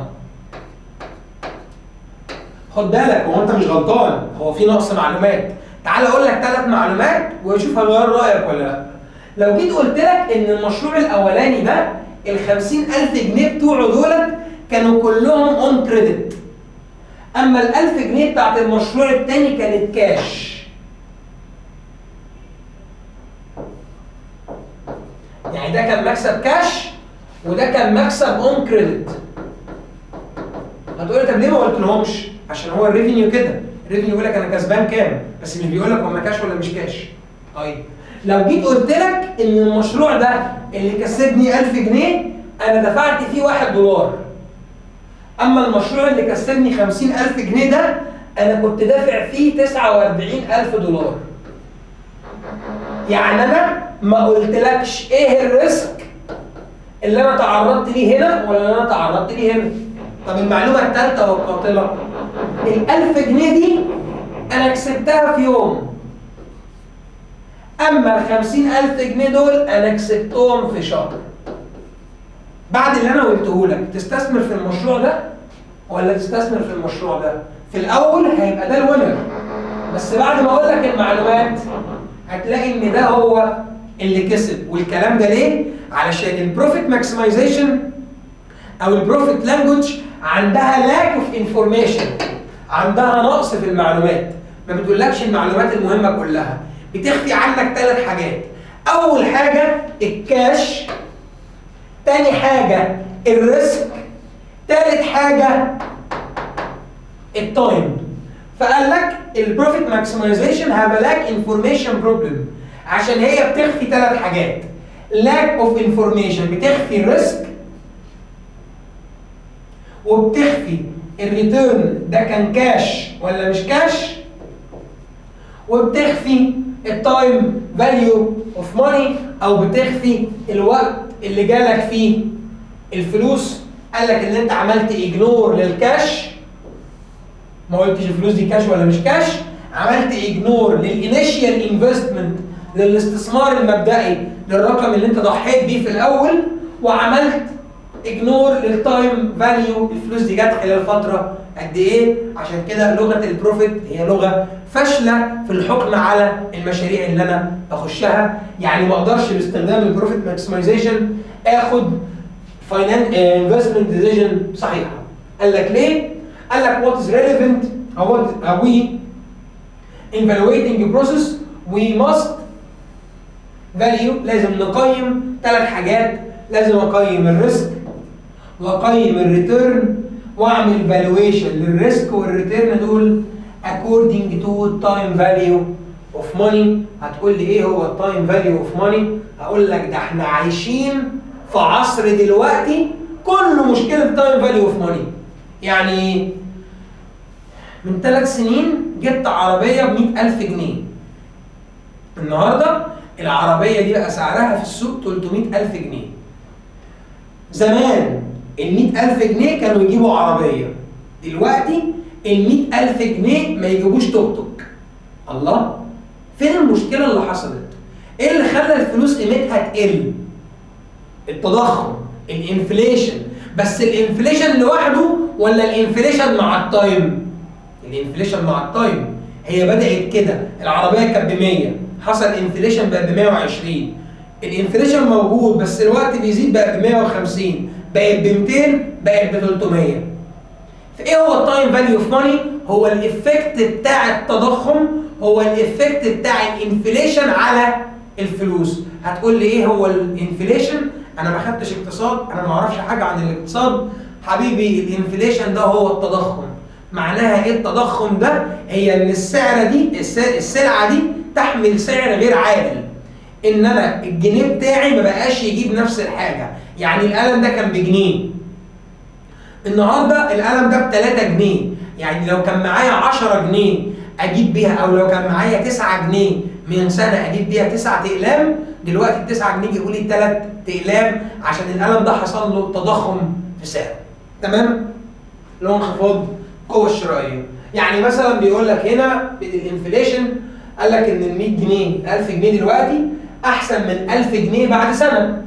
خد بالك هو انت مش غلطان هو في نقص معلومات تعال اقول لك ثلاث معلومات وشوف هغير رايك ولا لا لو جيت قلت لك ان المشروع الاولاني ده ال 50000 جنيه بتوعه دولت كانوا كلهم اون كريدت اما ال 1000 جنيه بتاعت المشروع الثاني كانت كاش يعني ده كان مكسب كاش وده كان مكسب اون كريدت هتقول لي طب ليه ما قلت لهمش عشان هو الريفينيو كده الريفينيو يقول لك انا كسبان كام بس مش بيقول لك هو كاش ولا مش كاش طيب لو جيت قلت لك ان المشروع ده اللي كسبني 1000 جنيه انا دفعت فيه 1 دولار اما المشروع اللي كسبني 50000 جنيه ده انا كنت دافع فيه 49000 دولار يعني انا ما قلتلكش ايه الريسك اللي انا تعرضت ليه هنا ولا اللي انا تعرضت ليه هنا طب المعلومه الثالثه والقاتله ال 1000 جنيه دي انا كسبتها في يوم اما ال 50000 جنيه دول انا كسبتهم في شهر بعد اللي انا قلته لك تستثمر في المشروع ده ولا تستثمر في المشروع ده في الاول هيبقى ده الوينر بس بعد ما اقول لك المعلومات هتلاقي ان ده هو اللي كسب والكلام ده ليه علشان البروفيت ماكسمايزيشن او البروفيت لانجوج عندها لاك اوف انفورميشن عندها نقص في المعلومات ما بتقولكش المعلومات المهمه كلها بتخفي عنك ثلاث حاجات اول حاجه الكاش تاني حاجه الريسك تالت حاجه التايم فقال لك البروفيت ماكسمايزيشن هاف لاك انفورميشن بروبلم عشان هي بتخفي ثلاث حاجات لاك اوف انفورميشن بتخفي الريسك وبتخفي الريتيرن ده كان كاش ولا مش كاش وبتخفي التايم فاليو اوف ماني او بتخفي الوقت اللي جالك فيه الفلوس قال لك ان انت عملت اجنور للكاش ما قلتش الفلوس دي كاش ولا مش كاش عملت اجنور للانيشيال انفستمنت للاستثمار المبدئي للرقم اللي انت ضحيت بيه في الاول وعملت اجنور للتايم فاليو الفلوس دي جت خلال فتره قد ايه عشان كده لغه البروفيت هي لغه فاشله في الحكم على المشاريع اللي انا بخشها يعني ما اقدرش باستخدام البروفيت ماكسمايزيشن اخد فاينانس انفستمنت ديسيجن صحيحه قال لك ليه قال لك what is relevant or what are we evaluating a process we must value لازم نقيم ثلاث حاجات لازم اقيم الريسك واقيم الريتيرن واعمل فالويشن للريسك والريتيرن دول according to time value of money هتقول لي ايه هو التايم فاليو اوف ماني هقول لك ده احنا عايشين في عصر دلوقتي كله مشكله تايم فاليو اوف ماني يعني من ثلاث سنين جبت عربيه ب 100000 جنيه النهارده العربيه دي بقى سعرها في السوق 300000 جنيه زمان ال 100000 جنيه كانوا يجيبوا عربيه دلوقتي ال 100000 جنيه ما يجيبوش توك توك الله فين المشكله اللي حصلت ايه اللي خلى الفلوس قيمتها تقل التضخم الانفليشن بس الانفليشن لوحده ولا الانفليشن مع التايم الانفليشن مع التايم هي بدات كده العربيه كانت ب 100 حصل انفليشن بقت ب 120 الانفليشن موجود بس الوقت بيزيد بقى ب 150 بقت ب 200 بقت ب 300 فايه هو التايم فاليو اوف ماني هو الافكت بتاع التضخم هو الافكت بتاع الانفليشن على الفلوس هتقول لي ايه هو الانفليشن انا ما خدتش اقتصاد انا ما اعرفش حاجه عن الاقتصاد حبيبي الانفليشن ده هو التضخم معناها ايه التضخم ده هي ان السعر دي السلعه دي تحمل سعر غير عادل ان انا الجنيه بتاعي ما بقاش يجيب نفس الحاجه يعني القلم ده كان بجنيه النهارده القلم ده ب 3 جنيه يعني لو كان معايا 10 جنيه اجيب بيها او لو كان معايا 9 جنيه من سنه اجيب بيها 9 اقلام دلوقتي ال 9 جنيه يجيبوا لي 3 اقلام عشان القلم ده حصل له تضخم في سعره تمام؟ اللي هو انخفاض القوه الشرائيه يعني مثلا بيقول لك هنا الانفليشن قال لك ان ال 100 جنيه 1000 جنيه دلوقتي احسن من 1000 جنيه بعد سنه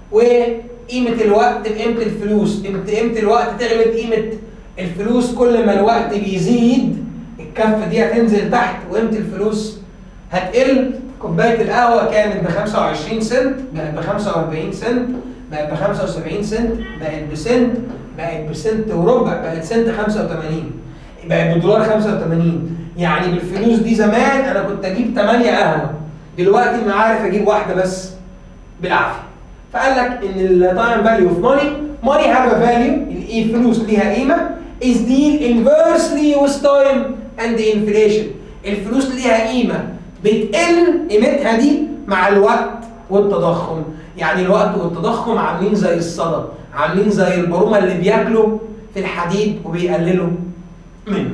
وقيمه الوقت بقيمه الفلوس قيمه الوقت تغلب قيمه الفلوس كل ما الوقت بيزيد الكفه دي هتنزل تحت وقيمه الفلوس هتقل كوبايه القهوه كانت ب 25 سنت بقت ب 45 سنت بقت ب 75 سنت بقت بسنت بقت بسنت وربع بقت سنت 85 بقت بدولار 85 يعني بالفلوس دي زمان انا كنت اجيب 8 قهوه دلوقتي ما عارف اجيب واحده بس بالعافيه فقال لك ان التايم فاليو اوف ماني ماني هاف ا فاليو الفلوس ليها قيمه is deal inversely with time and inflation الفلوس ليها قيمه بتقل قيمتها دي مع الوقت والتضخم يعني الوقت والتضخم عاملين زي الصدى عاملين زي البرومه اللي بياكلوا في الحديد وبيقللوا منه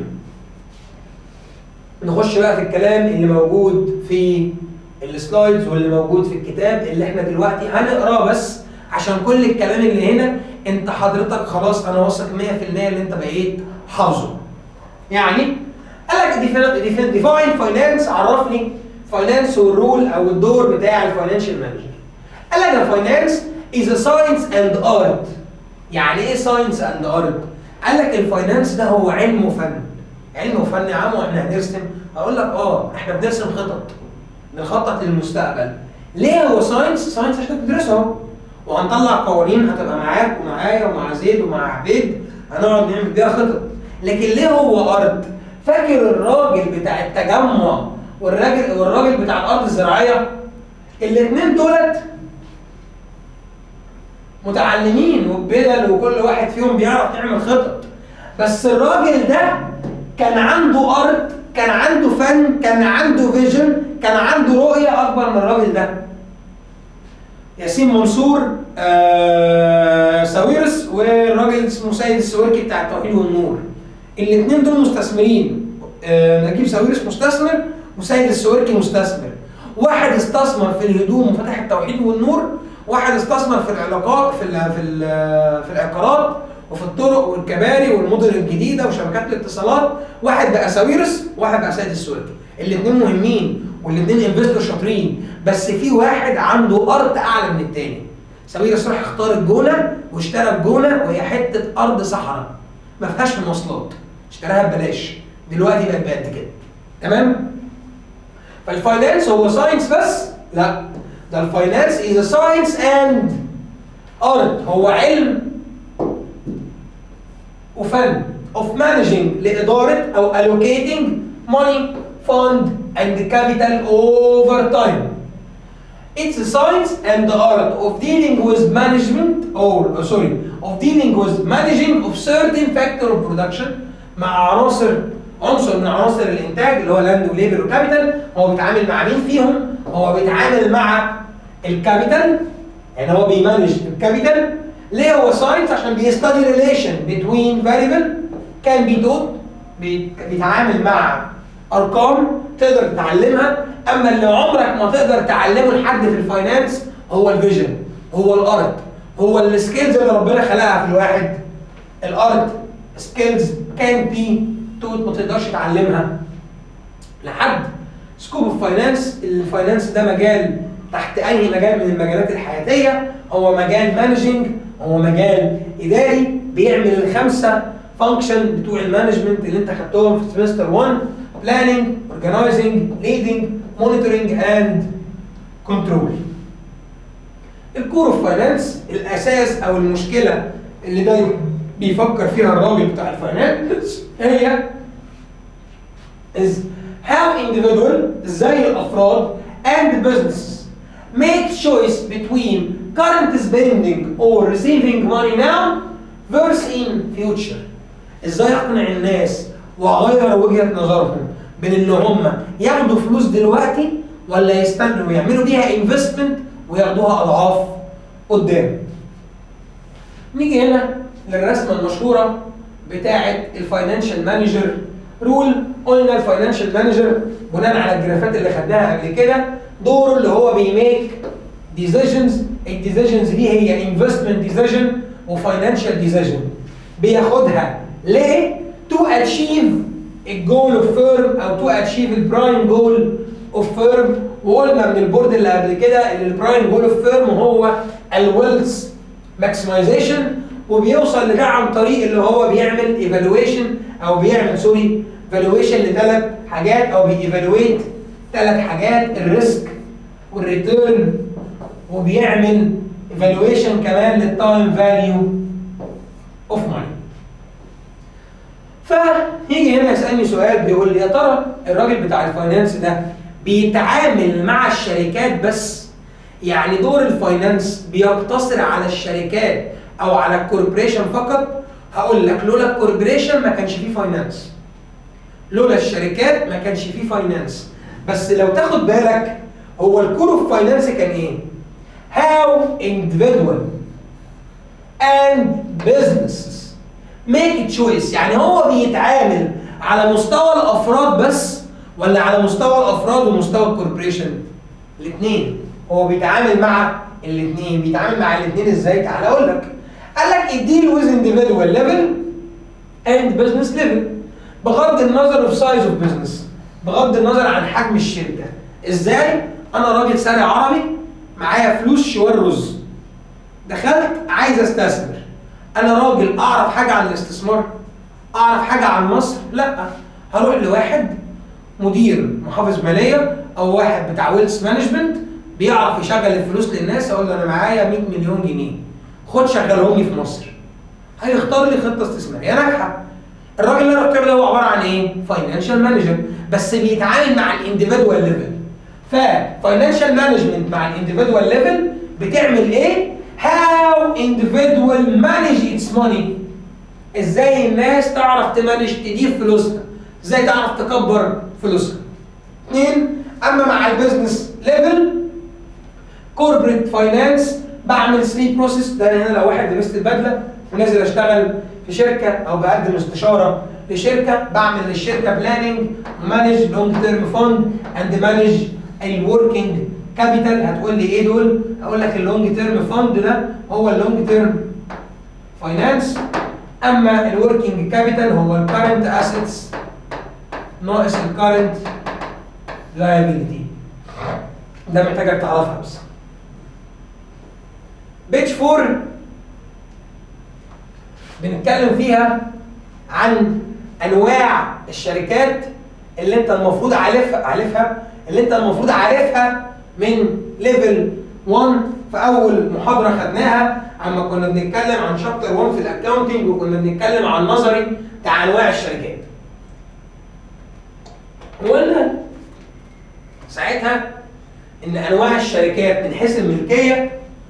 نخش بقى في الكلام اللي موجود في السلايدز واللي موجود في الكتاب اللي احنا دلوقتي هنقراه بس عشان كل الكلام اللي هنا انت حضرتك خلاص انا واثق 100% اللي انت بقيت حافظه يعني قال لك ديفاين فاينانس عرفني فاينانس والرول او الدور بتاع الفاينانشال مانجر قال لك الفاينانس از ا ساينس اند ارت يعني ايه ساينس اند ارت قال لك الفاينانس ده هو علم وفن علم وفن يا عم واحنا هنرسم اقول لك اه احنا بنرسم خطط بنخطط للمستقبل ليه هو ساينس ساينس عشان تدرسه اهو وهنطلع قوانين هتبقى معاك ومعايا ومع زيد ومع عبيد هنقعد نعمل بيها خطط لكن ليه هو ارض فاكر الراجل بتاع التجمع والراجل والراجل بتاع الارض الزراعيه الاثنين دولت متعلمين وبدل وكل واحد فيهم بيعرف يعمل خطط بس الراجل ده كان عنده ارض كان عنده فن كان عنده فيجن كان عنده رؤيه اكبر من الراجل ده ياسين منصور آه ساويرس والراجل اسمه سيد السويركي بتاع التوحيد والنور الاثنين دول مستثمرين آه نجيب ساويرس مستثمر وسيد السويركي مستثمر واحد استثمر في الهدوم وفتح التوحيد والنور واحد استثمر في العلاقات في ال في ال في العقارات وفي الطرق والكباري والمدن الجديده وشبكات الاتصالات واحد بقى ساويرس واحد بقى سيد السويركي الاثنين مهمين والاثنين انفستور شاطرين بس في واحد عنده ارض اعلى من الثاني ساويرس راح اختار الجونه واشترى الجونه وهي حته ارض صحراء ما فيهاش مواصلات اشتراها ببلاش دلوقتي بقت بقد كده تمام فالفاينانس هو ساينس بس لا ده الفاينانس از ساينس اند ارت هو علم وفن of managing لإدارة أو allocating money, fund and capital over time. It's a science and the art of dealing with management or uh, sorry of dealing with managing of certain factor of production مع عناصر عنصر من عناصر الانتاج اللي هو لاند وليبر وكابيتال هو بيتعامل مع مين فيهم؟ هو بيتعامل مع الكابيتال يعني هو بيمانج الكابيتال ليه هو ساينس عشان بيستدي ريليشن بين فاريبل كان بيدوت بيتعامل مع ارقام تقدر تتعلمها اما اللي عمرك ما تقدر تعلمه لحد في الفاينانس هو الفيجن هو الارت هو السكيلز اللي ربنا خلقها في الواحد الارت سكيلز كان بي توت ما تقدرش تعلمها لحد سكوب اوف فاينانس الفاينانس ده مجال تحت اي مجال من المجالات الحياتيه هو مجال مانجنج هو مجال اداري بيعمل الخمسه فانكشن بتوع المانجمنت اللي انت خدتهم في سمستر 1 planning organizing leading monitoring and control الكور اوف فاينانس الاساس او المشكله اللي دايما بيفكر فيها الراجل بتاع الفاينانس هي is how individual ازاي الافراد and businesses make choice between current spending or receiving money now versus in future ازاي اقنع الناس واغير وجهه نظرهم بين ان هم ياخدوا فلوس دلوقتي ولا يستنوا ويعملوا بيها انفستمنت وياخدوها اضعاف قدام. نيجي هنا للرسمه المشهوره بتاعه الفاينانشال مانجر رول قلنا الفاينانشال مانجر بناء على الجرافات اللي خدناها قبل كده دوره اللي هو بيميك ديسيجنز الديسيجنز دي هي انفستمنت ديسيجن وفاينانشال ديسيجن بياخدها ليه؟ تو اتشيف الجول اوف فيرم او تو اتشيف البرايم جول اوف فيرم وقلنا من البورد اللي قبل كده ان البرايم جول اوف فيرم هو الويلث ماكسمايزيشن وبيوصل لده عن طريق اللي هو بيعمل ايفالويشن او بيعمل سوري فالويشن لثلاث حاجات او بييفالويت ثلاث حاجات الريسك والريتيرن وبيعمل ايفالويشن كمان للتايم فاليو اوف ماني فيجي هنا يسالني سؤال بيقول لي يا ترى الراجل بتاع الفاينانس ده بيتعامل مع الشركات بس يعني دور الفاينانس بيقتصر على الشركات او على الكوربريشن فقط هقول لك لولا الكوربريشن ما كانش فيه فاينانس لولا الشركات ما كانش فيه فاينانس بس لو تاخد بالك هو الكور اوف فاينانس كان ايه؟ how individual and businesses make a choice يعني هو بيتعامل على مستوى الافراد بس ولا على مستوى الافراد ومستوى الكوربريشن الاثنين هو بيتعامل مع الاثنين بيتعامل مع الاثنين ازاي تعالى اقول لك قال لك الديل ويز individual level and business level بغض النظر of size of business بغض النظر عن حجم الشركه ازاي انا راجل ساري عربي معايا فلوس شوال رز دخلت عايز استثمر انا راجل اعرف حاجه عن الاستثمار اعرف حاجه عن مصر لا هروح لواحد مدير محافظ ماليه او واحد بتاع ويلث مانجمنت بيعرف يشغل الفلوس للناس اقول له انا معايا 100 مليون جنيه خد شغلهم لي في مصر هيختار لي خطه استثماريه ناجحه الراجل اللي انا بتكلم ده هو عباره عن ايه؟ فاينانشال مانجر بس بيتعامل مع الانديفيدوال ليفل ففاينانشال مانجمنت مع الانديفيدوال ليفل بتعمل ايه؟ هاو individual manage its money ازاي الناس تعرف تمانج تدير فلوسها ازاي تعرف تكبر فلوسها اثنين اما مع البيزنس ليفل كوربريت فاينانس بعمل 3 بروسيس ده انا لو واحد لبست البدله ونازل اشتغل في شركه او بقدم استشاره لشركه بعمل للشركه بلاننج مانج لونج تيرم فوند اند مانج الوركينج كابيتال هتقول لي ايه دول؟ هقول لك اللونج تيرم فوند ده هو اللونج تيرم فاينانس اما الوركينج كابيتال هو الكارنت اسيتس ناقص الكارنت لايبيلتي ده محتاجك تعرفها بس بيج 4 بنتكلم فيها عن انواع الشركات اللي انت المفروض عارفها عارفها اللي انت المفروض عارفها من ليفل 1 في اول محاضره خدناها اما كنا بنتكلم عن شابتر 1 في الاكونتنج وكنا بنتكلم عن نظري بتاع انواع الشركات. وقلنا ساعتها ان انواع الشركات من حيث الملكيه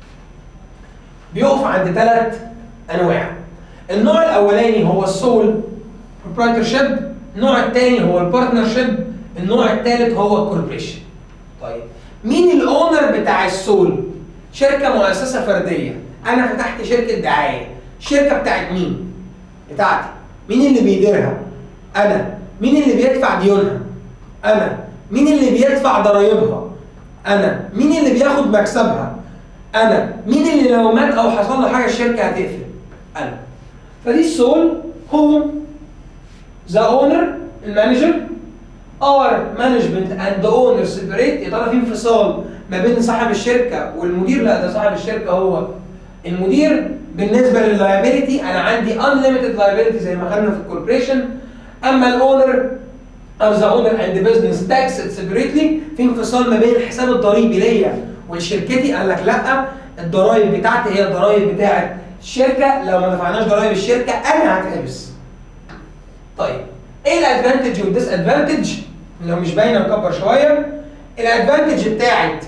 بيقف عند ثلاث انواع. النوع الاولاني هو السول بروبرايتورشيب، النوع الثاني هو البارتنرشيب، النوع الثالث هو الكوربريشن. طيب مين الاونر بتاع السول؟ شركه مؤسسه فرديه، انا فتحت شركه دعايه، الشركه بتاعت مين؟ بتاعتي. مين اللي بيديرها؟ انا. مين اللي بيدفع ديونها؟ انا. مين اللي بيدفع ضرايبها؟ انا. مين اللي بياخد مكسبها؟ انا. مين اللي لو مات او حصل له حاجه الشركه هتقفل؟ انا. فدي السول هو ذا اونر المانجر ار مانجمنت اند اونر سيبريت يا ترى في انفصال ما بين صاحب الشركه والمدير لا ده صاحب الشركه هو المدير بالنسبه لللايبيلتي انا عندي unlimited liability زي ما خدنا في الكوربريشن اما الاونر او ذا اونر اند بزنس تاكس سيبريتلي في انفصال ما بين الحساب الضريبي ليا ولشركتي قال لك لا الضرايب بتاعتي هي الضرايب بتاعت الشركه لو ما دفعناش ضرايب الشركه انا هتحبس. طيب ايه الادفانتج والديس ادفانتج؟ لو مش باينه نكبر شويه الادفانتج بتاعت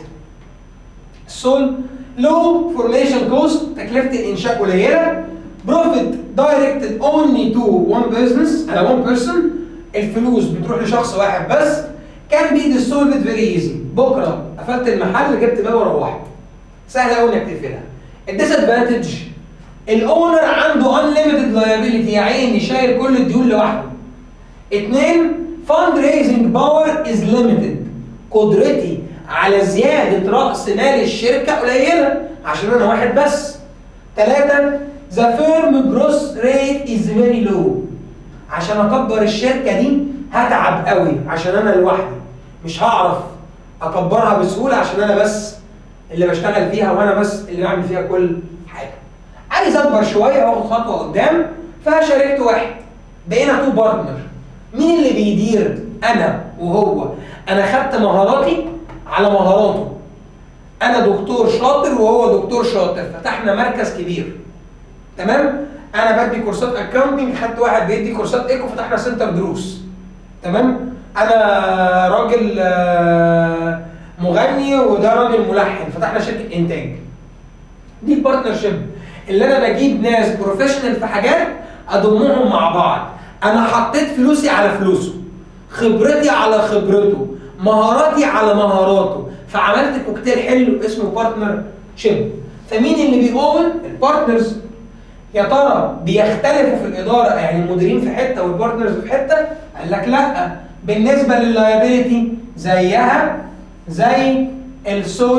السول لو فورميشن كوست تكلفه الانشاء قليله بروفيت دايركتد اونلي تو وان بزنس على وان بيرسون الفلوس بتروح لشخص واحد بس كان بي ديسولفد فيري ايزي بكره قفلت المحل جبت باب وروحت سهل قوي انك تقفلها الديس ادفانتج الاونر عنده unlimited liability يا عيني شايل كل الديون لوحده اثنين فاند ريزنج باور از ليميتد قدرتي على زياده راس مال الشركه قليله عشان انا واحد بس ثلاثه ذا فيرم جروس ريت از فيري لو عشان اكبر الشركه دي هتعب قوي عشان انا لوحدي مش هعرف اكبرها بسهوله عشان انا بس اللي بشتغل فيها وانا بس اللي بعمل فيها كل حاجه عايز اكبر شويه واخد خطوه قدام فشاركت واحد بقينا تو بارتنر مين اللي بيدير انا وهو انا خدت مهاراتي على مهاراته انا دكتور شاطر وهو دكتور شاطر فتحنا مركز كبير تمام انا بدي كورسات اكاونتنج خدت واحد بيدي كورسات ايكو فتحنا سنتر دروس تمام انا راجل آه، مغني وده راجل ملحن فتحنا شركه انتاج دي البارتنرشيب اللي انا بجيب ناس بروفيشنال في حاجات اضمهم مع بعض انا حطيت فلوسي على فلوسه خبرتي على خبرته مهاراتي على مهاراته فعملت كوكتيل حلو اسمه بارتنر شيب فمين اللي بيقوم البارتنرز يا ترى بيختلفوا في الاداره يعني المديرين في حته والبارتنرز في حته قال لك لا بالنسبه لللايبيلتي زيها زي السول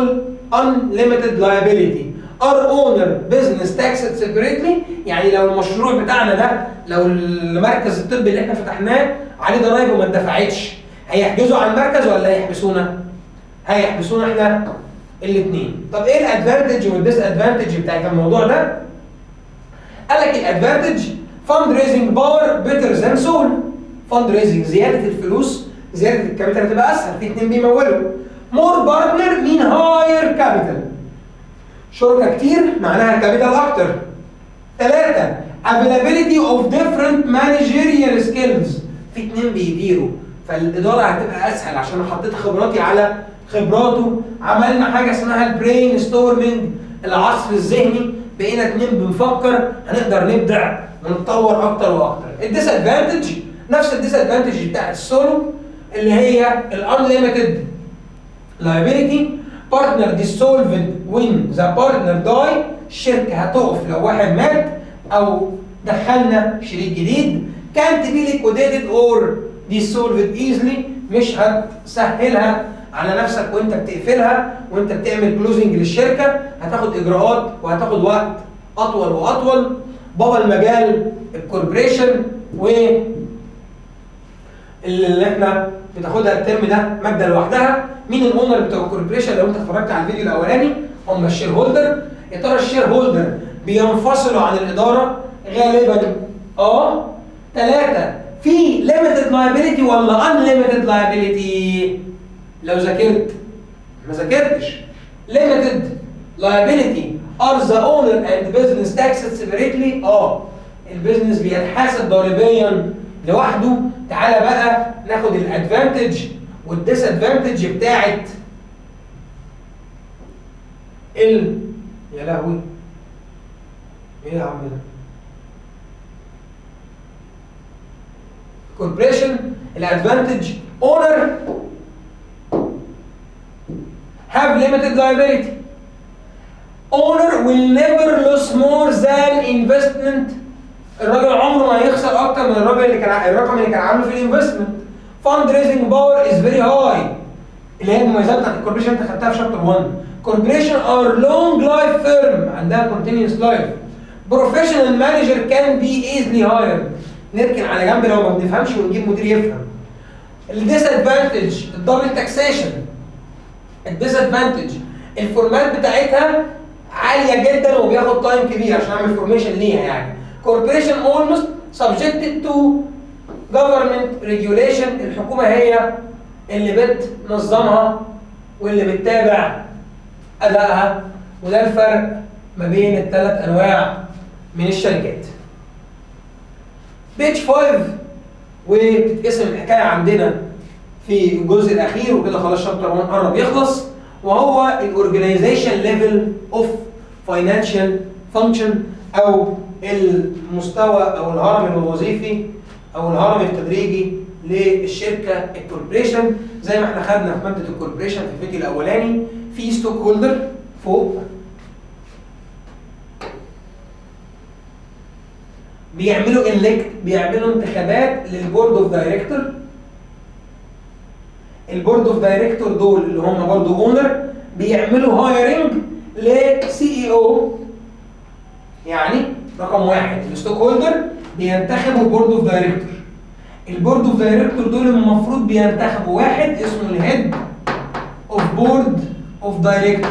unlimited liability our owner business taxed separately يعني لو المشروع بتاعنا ده لو المركز الطبي اللي احنا فتحناه عليه ضرايب وما اتدفعتش هيحجزوا على المركز ولا هيحبسونا؟ هيحبسونا احنا الاثنين طب ايه الادفانتج والديس ادفانتج بتاعت الموضوع ده؟ قال لك الادفانتج فند ريزنج باور بيتر ذان سول فند ريزنج زياده الفلوس زياده الكابيتال هتبقى اسهل في اثنين بيمولوا مور بارتنر مين هاير كابيتال شركه كتير معناها كابيتال اكتر ثلاثه availability of different managerial skills في اتنين بيديروا فالاداره هتبقى اسهل عشان أنا حطيت خبراتي على خبراته عملنا حاجه اسمها البرين ستورمنج العصف الذهني بقينا اتنين بنفكر هنقدر نبدع ونتطور اكتر واكتر الديس ادفانتج نفس الديس ادفانتج بتاع السولو اللي هي الانليمتد liability partner dissolved when the partner die الشركة هتقف لو واحد مات أو دخلنا شريك جديد can't be liquidated or dissolved easily مش هتسهلها على نفسك وانت بتقفلها وانت بتعمل كلوزنج للشركة هتاخد إجراءات وهتاخد وقت أطول وأطول بابا المجال الكوربريشن و اللي احنا بتاخدها الترم ده ماده لوحدها مين الاونر بتوع الكوربريشن لو انت اتفرجت على الفيديو الاولاني هم الشير هولدر يا ترى الشير هولدر بينفصلوا عن الاداره غالبا اه ثلاثه في ليميتد لايبيليتي ولا ان ليميتد لايبيليتي لو ذاكرت ما ذاكرتش ليميتد لايبيليتي ار ذا اونر اند بزنس تاكسد سيبريتلي اه البيزنس بيتحاسب ضريبيا لوحده تعالى بقى ناخد الادفانتج والديس ادفانتج بتاعت ال يا لهوي ايه يا عم ده كوربريشن الادفانتج اونر have limited liability owner will never lose more than investment الراجل عمره ما هيخسر اكتر من الراجل اللي كان الرقم اللي كان عامله في الانفستمنت فاند ريزنج باور از فيري هاي اللي هي المميزات بتاعت الكوربريشن انت خدتها في شابتر 1 كوربريشن ار لونج لايف فيرم عندها كونتينيوس لايف بروفيشنال مانجر كان بي ايزلي هاير نركن على جنب لو ما بنفهمش ونجيب مدير يفهم الديس ادفانتج الدبل تاكسيشن الديس ادفانتج الفورمات بتاعتها عاليه جدا وبياخد تايم كبير عشان اعمل فورميشن ليها يعني corporation almost subjected to government regulation الحكومة هي اللي بتنظمها واللي بتتابع أدائها وده الفرق ما بين الثلاث أنواع من الشركات. بيج 5 وبتتقسم الحكاية عندنا في الجزء الأخير وكده خلاص شابتر 1 قرب يخلص وهو الاورجنايزيشن ليفل اوف فاينانشال فانكشن او المستوى او الهرم الوظيفي او الهرم التدريجي للشركه الكوربريشن زي ما احنا خدنا في ماده الكوربريشن في الفيديو الاولاني في ستوك هولدر فوق بيعملوا الكت بيعملوا انتخابات للبورد اوف دايركتور البورد اوف دايركتور دول اللي هم برضه اونر بيعملوا هايرنج لسي اي او يعني رقم واحد الستوك هولدر بينتخبوا البورد اوف دايركتور البورد اوف دايركتور دول المفروض بينتخبوا واحد اسمه الهيد اوف بورد اوف دايركتور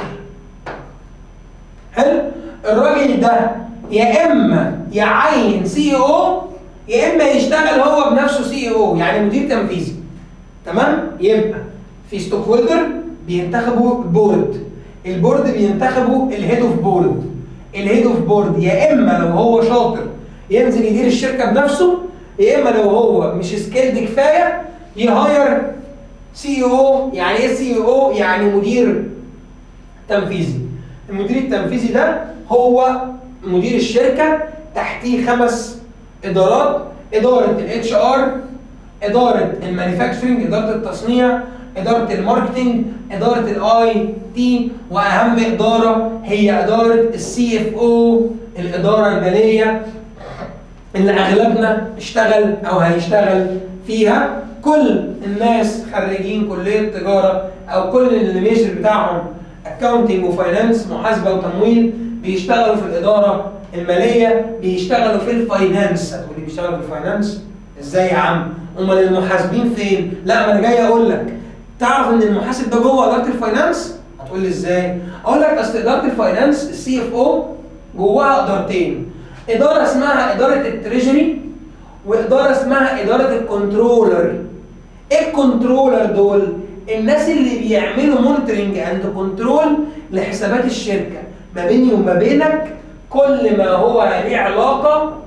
حلو الراجل ده يا اما يعين سي او يا اما يشتغل هو بنفسه سي او يعني مدير تنفيذي تمام يبقى في ستوك هولدر بينتخبوا البورد البورد بينتخبوا الهيد اوف بورد الهيد اوف بورد يا اما لو هو شاطر ينزل يدير الشركه بنفسه يا اما لو هو مش سكيلد كفايه يهاير سي او يعني ايه سي او يعني مدير تنفيذي المدير التنفيذي ده هو مدير الشركه تحتيه خمس ادارات اداره الاتش ار اداره المانيفاكتشرنج اداره التصنيع اداره الماركتنج اداره الاي تي واهم اداره هي اداره السي اف او الاداره الماليه اللي اغلبنا اشتغل او هيشتغل فيها كل الناس خريجين كليه تجاره او كل اللي الميجر بتاعهم اكاونتنج وفاينانس محاسبه وتمويل بيشتغلوا في الاداره الماليه بيشتغلوا في الفاينانس هتقولي بيشتغلوا في الفاينانس ازاي يا عم امال المحاسبين فين لا ما انا جاي اقول لك تعرف ان المحاسب ده جوه اداره الفاينانس هتقول لي ازاي اقول لك اصل اداره الفاينانس السي اف او جواها ادارتين اداره اسمها اداره التريجري واداره اسمها اداره الكنترولر ايه الكنترولر دول الناس اللي بيعملوا مونيتورنج اند كنترول لحسابات الشركه ما بيني وما بينك كل ما هو ليه علاقه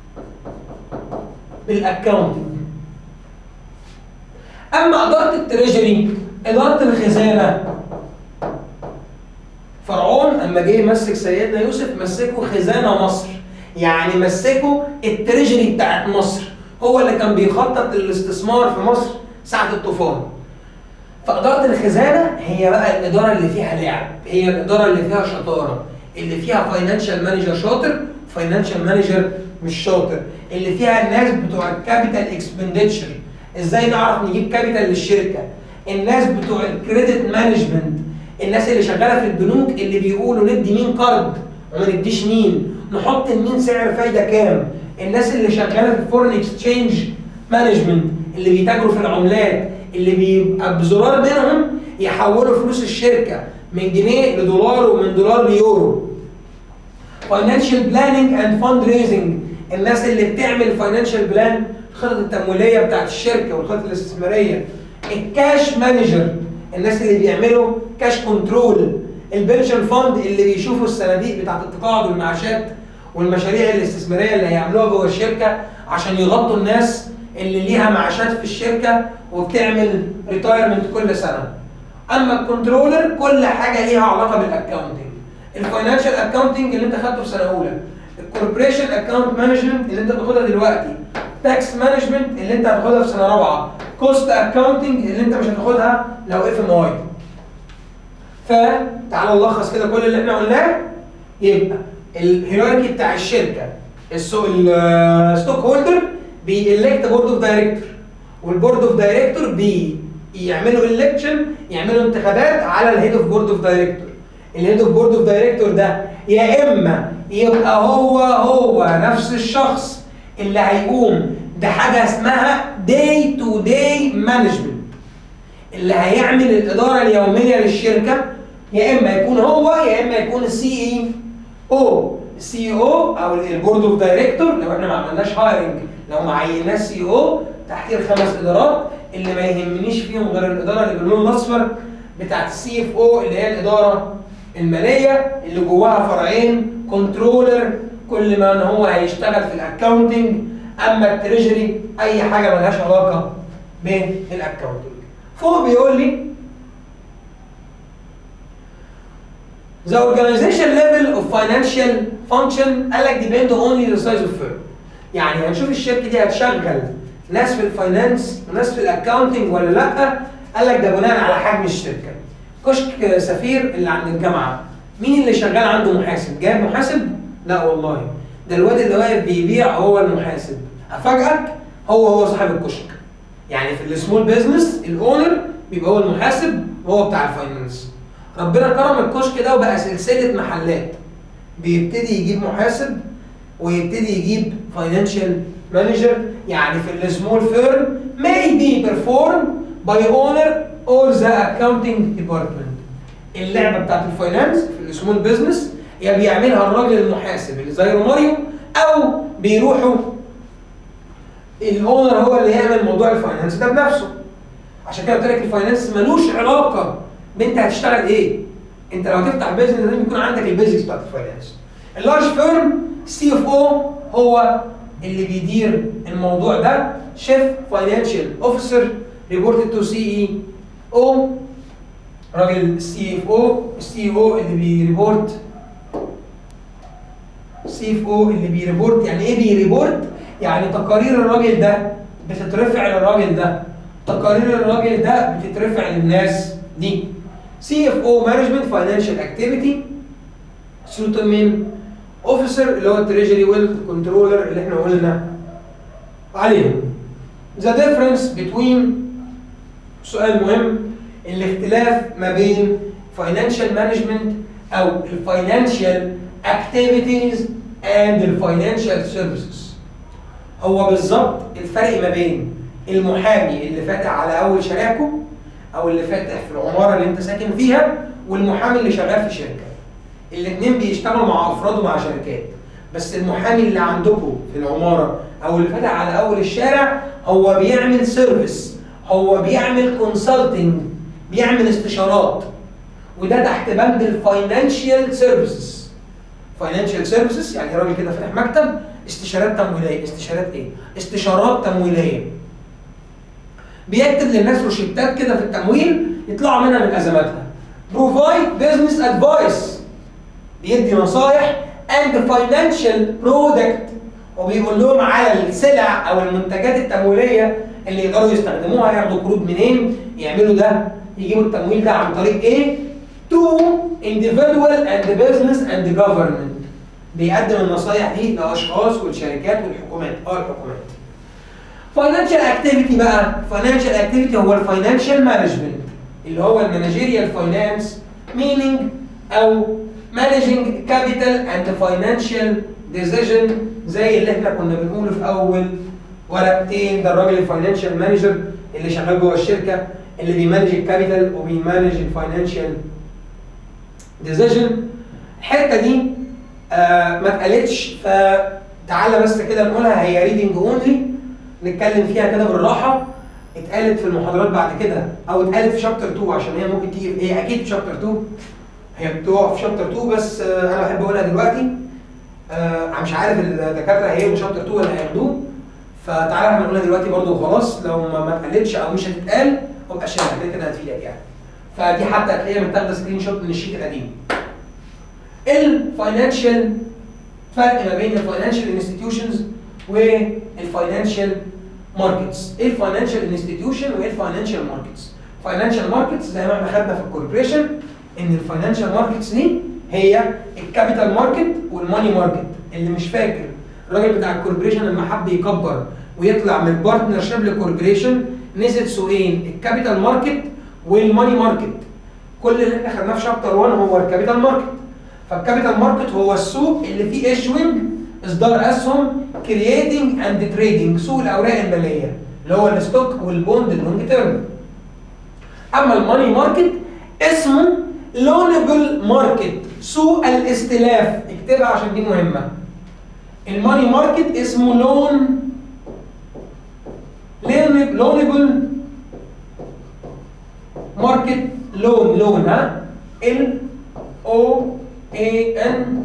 بالاكونتنج اما اداره التريجري اداره الخزانه فرعون اما جه يمسك سيدنا يوسف مسكه خزانه مصر يعني مسكه التريجري بتاعت مصر هو اللي كان بيخطط للاستثمار في مصر ساعه الطوفان فاداره الخزانه هي بقى الاداره اللي فيها لعب هي الاداره اللي فيها شطاره اللي فيها فاينانشال مانجر شاطر فاينانشال مانجر مش شاطر اللي فيها الناس بتوع الكابيتال اكسبندتشر ازاي نعرف نجيب كابيتال للشركه الناس بتوع الكريدت مانجمنت الناس اللي شغاله في البنوك اللي بيقولوا ندي مين قرض وما نديش مين نحط لمين سعر فايده كام الناس اللي شغاله في الفورن اكسشينج مانجمنت اللي بيتاجروا في العملات اللي بيبقى بزرار منهم يحولوا فلوس الشركه من جنيه لدولار ومن دولار ليورو فاينانشال بلاننج اند فاند ريزنج الناس اللي بتعمل فاينانشال بلان الخطط التمويليه بتاعت الشركه والخطط الاستثماريه الكاش مانجر الناس اللي بيعملوا كاش كنترول البنشن فاند اللي بيشوفوا الصناديق بتاعت التقاعد والمعاشات والمشاريع الاستثماريه اللي هيعملوها جوه الشركه عشان يغطوا الناس اللي ليها معاشات في الشركه وبتعمل ريتايرمنت كل سنه. اما الكنترولر كل حاجه ليها علاقه بالاكونتنج. الفاينانشال اكونتنج اللي انت خدته في سنه اولى. الكوربريشن اكونت مانجمنت اللي انت بتاخدها دلوقتي. تاكس مانجمنت اللي انت هتاخدها في سنه رابعه. كوست اكونتنج اللي انت مش هتاخدها لو اف ام اي. فتعال نلخص كده كل اللي احنا قلناه يبقى الهيراركي بتاع الشركه السوق الستوك هولدر بيelect بورد اوف دايركتور والبورد اوف دايركتور بيعملوا الكشن يعملوا انتخابات على الهيد اوف بورد اوف دايركتور الهيد اوف بورد اوف دايركتور ده يا اما يبقى هو هو نفس الشخص اللي هيقوم بحاجه اسمها داي تو داي مانجمنت اللي هيعمل الاداره اليوميه للشركه يا اما يكون هو يا اما يكون السي اي او السي او او البورد اوف دايركتور لو احنا ما عملناش هايرنج لو ما عيناش سي او تحتيه الخمس ادارات اللي ما يهمنيش فيهم غير الاداره اللي باللون الاصفر بتاعت السي اف او اللي هي الاداره الماليه اللي جواها فرعين كنترولر كل ما ان هو هيشتغل في الاكونتنج اما التريجري اي حاجه ملهاش علاقه بالاكونتنج فوق بيقول لي The organization level of financial function قال لك depend only the size of firm. يعني هنشوف الشركه دي هتشغل ناس في الفاينانس وناس في الاكونتنج ولا لا قال لك ده بناء على حجم الشركه. كشك سفير اللي عند الجامعه مين اللي شغال عنده محاسب؟ جايب محاسب؟ لا والله ده الواد اللي واقف بيبيع هو المحاسب. افاجئك هو هو صاحب الكشك. يعني في السمول بيزنس الاونر بيبقى هو المحاسب وهو بتاع الفاينانس. ربنا كرم الكشك ده وبقى سلسله محلات بيبتدي يجيب محاسب ويبتدي يجيب فاينانشال مانجر يعني في السمول فيرم may be performed by owner or the accounting department اللعبه بتاعت الفاينانس في السمول بزنس يا بيعملها الراجل المحاسب اللي زي روماريو او بيروحوا الاونر هو اللي يعمل موضوع الفاينانس ده بنفسه عشان كده قلت لك الفاينانس ملوش علاقه بانت هتشتغل ايه انت لو هتفتح بيزنس لازم يكون عندك البيزكس بتاعت الفاينانس اللارج فيرم سي اف او هو اللي بيدير الموضوع ده شيف فاينانشال اوفيسر ريبورتد تو سي اي او راجل السي اف او السي او اللي بيريبورت سي اف او اللي بيريبورت يعني ايه بيريبورت يعني تقارير الراجل ده بتترفع للراجل ده تقارير الراجل ده بتترفع للناس دي سي اف او مانجمنت فاينانشال اكتيفيتي سلوتو مين اوفيسر اللي هو التريجري ويل كنترولر اللي احنا قلنا عليهم ذا ديفرنس بتوين سؤال مهم الاختلاف ما بين financial management او الفاينانشال activities and الفاينانشال services هو بالظبط الفرق ما بين المحامي اللي فاتح على اول شارعكم او اللي فاتح في العماره اللي انت ساكن فيها والمحامي اللي شغال في شركه الاثنين بيشتغلوا مع افراد ومع شركات بس المحامي اللي عندكم في العماره او اللي فاتح على اول الشارع هو بيعمل سيرفيس هو بيعمل كونسلتنج بيعمل استشارات وده تحت بند الفاينانشال سيرفيسز فاينانشال سيرفيسز يعني راجل كده فاتح مكتب استشارات تمويليه استشارات ايه استشارات تمويليه بيكتب للناس روشتات كده في التمويل يطلعوا منها من ازماتها بروفايد بزنس ادفايس بيدي نصايح اند فاينانشال برودكت وبيقول لهم على السلع او المنتجات التمويليه اللي يقدروا يستخدموها ياخدوا قروض منين يعملوا ده يجيبوا التمويل ده عن طريق ايه to individual and business and government بيقدم النصايح دي لاشخاص والشركات والحكومات اه الحكومات فاينانشال اكتيفيتي بقى فاينانشال اكتيفيتي هو الفاينانشال مانجمنت اللي هو المانجيريال فاينانس meaning او managing capital and financial decision زي اللي احنا كنا بنقوله في اول ورقتين ده الراجل الفاينانشال مانجر اللي شغال جوه الشركه اللي بيمانج الكابيتال وبيمانج الفاينانشال ديسيجن الحته دي آه ما اتقالتش فتعالى بس كده نقولها هي ريدنج اونلي نتكلم فيها كده بالراحه اتقالت في المحاضرات بعد كده او اتقالت في شابتر 2 عشان هي ممكن تيجي هي اكيد في شابتر 2 هي بتقع في شابتر 2 بس آه انا بحب اقولها دلوقتي آه انا مش عارف الدكاتره هياخدوا شابتر 2 ولا هياخدوه فتعالى احنا نقولها دلوقتي برضو وخلاص لو ما ما اتقالتش او مش هتتقال ابقى شيلها كده كده هتفيدك يعني فدي حتى هتلاقيها متاخده سكرين شوت من الشيت القديم الفاينانشال فرق ما بين الفاينانشال انستتيوشنز والفاينانشال ماركتس ايه الفاينانشال انستتيوشن وايه الفاينانشال ماركتس فاينانشال ماركتس زي ما احنا خدنا في الكوربريشن ان الفاينانشال ماركتس دي هي الكابيتال ماركت والماني ماركت اللي مش فاكر الراجل بتاع الكوربريشن لما حب يكبر ويطلع من بارتنر شيب لكوربريشن نزل سوقين الكابيتال ماركت والماني ماركت كل اللي احنا خدناه في شابتر 1 هو الكابيتال ماركت فالكابيتال ماركت هو السوق اللي فيه ايشوينج اصدار اسهم كرييتنج اند تريدنج سوق الاوراق الماليه اللي هو الستوك والبوند اللونج تيرم اما الماني ماركت اسمه لونبل ماركت سوق الاستلاف اكتبها عشان دي مهمه الماني ماركت اسمه لون لونبل ماركت لون لون ها ال او اي ان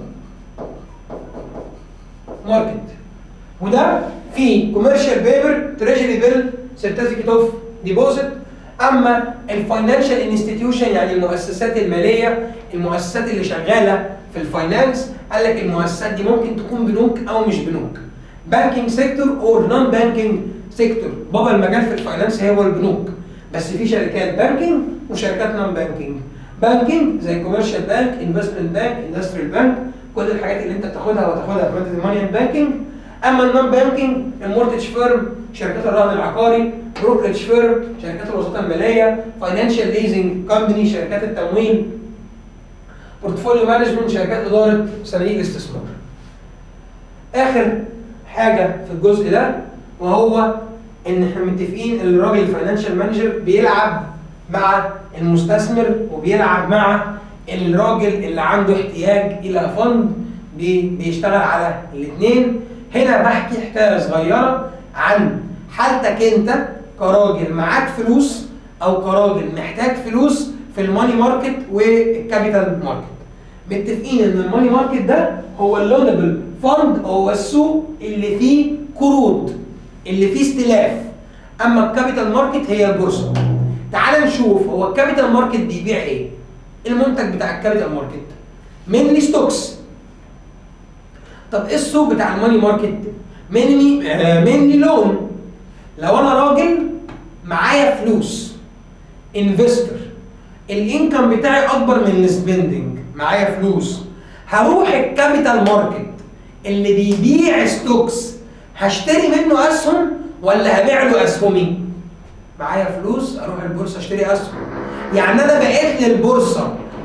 ماركت وده في كوميرشال بيبر تريجري بيل سيرتيفيكت اوف ديبوزيت اما الفاينانشال انستتيوشن يعني المؤسسات الماليه المؤسسات اللي شغاله في الفاينانس قال لك المؤسسات دي ممكن تكون بنوك او مش بنوك بانكينج سيكتور اور نون بانكينج سيكتور بابا المجال في الفاينانس هو البنوك بس في شركات بانكينج وشركات نون بانكينج بانكينج زي كوميرشال بانك انفستمنت بانك اندستريال بانك كل الحاجات اللي انت بتاخدها وتاخدها في ماده الماني بانكينج اما النون بانكينج المورتج فيرم شركات الرهن العقاري بروكرج فيرم شركات الوساطه الماليه فاينانشال ليزنج كومباني شركات التمويل بورتفوليو مانجمنت شركات اداره صناديق الاستثمار اخر حاجه في الجزء ده وهو ان احنا متفقين ان الراجل الفاينانشال مانجر بيلعب مع المستثمر وبيلعب مع الراجل اللي عنده احتياج الى فند بيشتغل على الاثنين هنا بحكي حكايه صغيره عن حالتك انت كراجل معاك فلوس او كراجل محتاج فلوس في الماني ماركت والكابيتال ماركت متفقين ان الماني ماركت ده هو اللونبل فند هو السوق اللي فيه قروض اللي فيه استلاف اما الكابيتال ماركت هي البورصه تعال نشوف هو الكابيتال ماركت بيبيع ايه المنتج بتاع الكابيتال ماركت مينلي ستوكس طب ايه السوق بتاع الماني ماركت مينلي آه مينلي لون لو انا راجل معايا فلوس انفستور الانكم بتاعي اكبر من السبندنج معايا فلوس هروح الكابيتال ماركت اللي بيبيع ستوكس هشتري منه اسهم ولا هبيع له اسهمي معايا فلوس اروح البورصه اشتري اسهم يعني انا بقيت للبورصه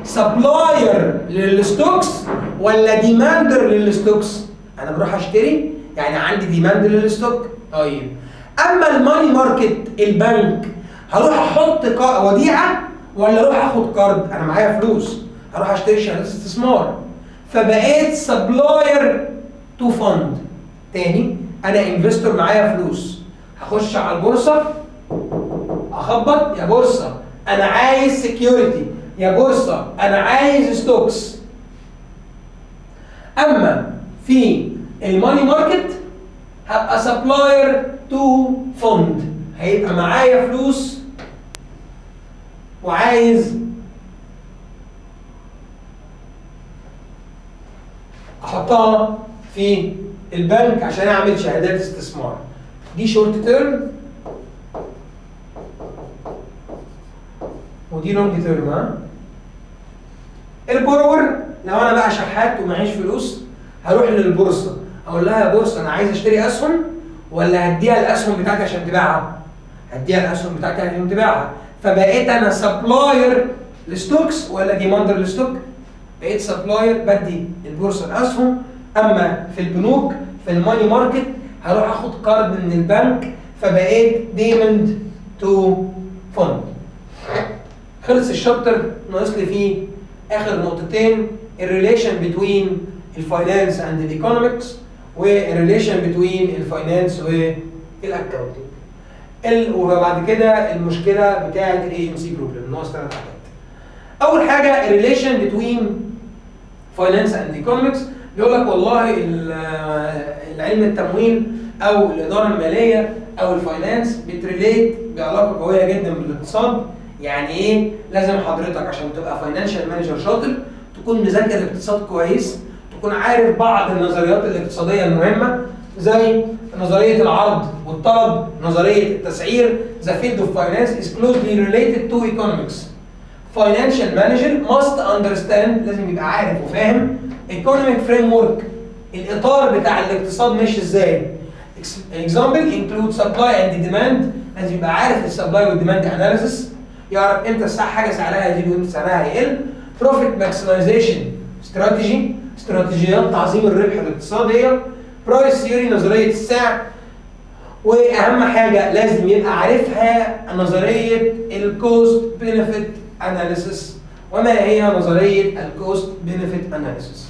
سبلاير للستوكس ولا ديماندر للستوكس انا بروح اشتري يعني عندي ديماند للستوك طيب اما الماني ماركت البنك هروح احط قا- وديعه ولا اروح اخد قرض انا معايا فلوس هروح اشتري شهادات استثمار فبقيت سبلاير تو فند تاني انا انفستور معايا فلوس هخش على البورصه اخبط يا بورصه انا عايز سكيورتي يا بورصه انا عايز ستوكس اما في الماني ماركت هبقى سبلاير تو فند هيبقى معايا فلوس وعايز احطها في البنك عشان اعمل شهادات استثمار دي شورت تيرم ودي لونج تيرم ها البورور لو انا بقى شحات ومعيش فلوس هروح للبورصه اقول لها يا بورصه انا عايز اشتري اسهم ولا هديها الاسهم بتاعتي عشان تبيعها هديها الاسهم بتاعتي عشان تبيعها فبقيت انا سبلاير لستوكس ولا ديماندر لستوك بقيت سبلاير بدي البورصه الاسهم اما في البنوك في الماني ماركت هروح اخد قرض من البنك فبقيت ديمند تو فند خلص الشابتر ناقص لي فيه اخر نقطتين الريليشن بتوين الفاينانس اند الايكونومكس والريليشن بتوين الفاينانس والاكونتنج وبعد كده المشكله بتاعه الاي ام سي بروبلم ناقص ثلاث حاجات اول حاجه الريليشن بتوين فاينانس اند ايكونومكس بيقول لك والله ال- العلم التمويل او الاداره الماليه او الفاينانس بتريليت بعلاقه قويه جدا بالاقتصاد يعني ايه لازم حضرتك عشان تبقى فاينانشال مانجر شاطر تكون مذاكر الاقتصاد كويس تكون عارف بعض النظريات الاقتصاديه المهمه زي نظريه العرض والطلب نظريه التسعير the field of finance is closely related to economics financial manager must understand لازم يبقى عارف وفاهم economic framework الاطار بتاع الاقتصاد ماشي ازاي example include supply and demand لازم يبقى عارف السبلاي والديماند اناليسيس يعرف امتى الساعه حاجه سعرها يزيد وامتى سعرها هيقل بروفيت ماكسمايزيشن استراتيجي استراتيجيات تعظيم الربح الاقتصاديه برايس ثيوري نظريه السعر واهم حاجه لازم يبقى عارفها نظريه الكوست بنفيت اناليسيس وما هي نظريه الكوست بنفيت اناليسيس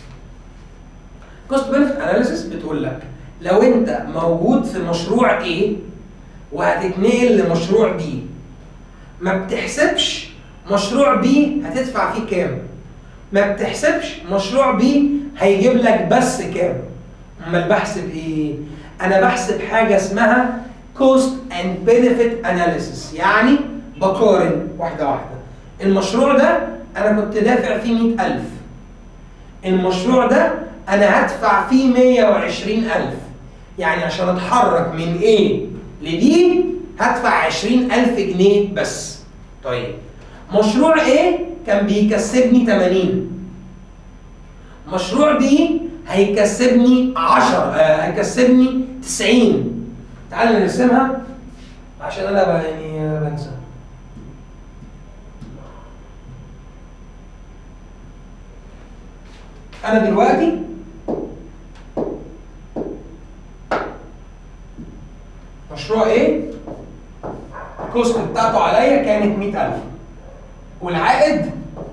كوست بنفيت اناليسيس بتقول لك لو انت موجود في مشروع A وهتتنقل لمشروع B ما بتحسبش مشروع B هتدفع فيه كام ما بتحسبش مشروع B هيجيب لك بس كام امال بحسب ايه انا بحسب حاجه اسمها كوست اند بنفيت اناليسيس يعني بقارن واحده واحده المشروع ده انا كنت دافع فيه 100000 المشروع ده انا هدفع فيه 120000 يعني عشان اتحرك من A ل B هدفع 20000 جنيه بس طيب مشروع A كان بيكسبني 80 مشروع B هيكسبني 10 آه هيكسبني 90 تعال نرسمها عشان انا بقى يعني بنسى انا دلوقتي مشروع ايه الكوست بتاعته عليا كانت 100000 والعائد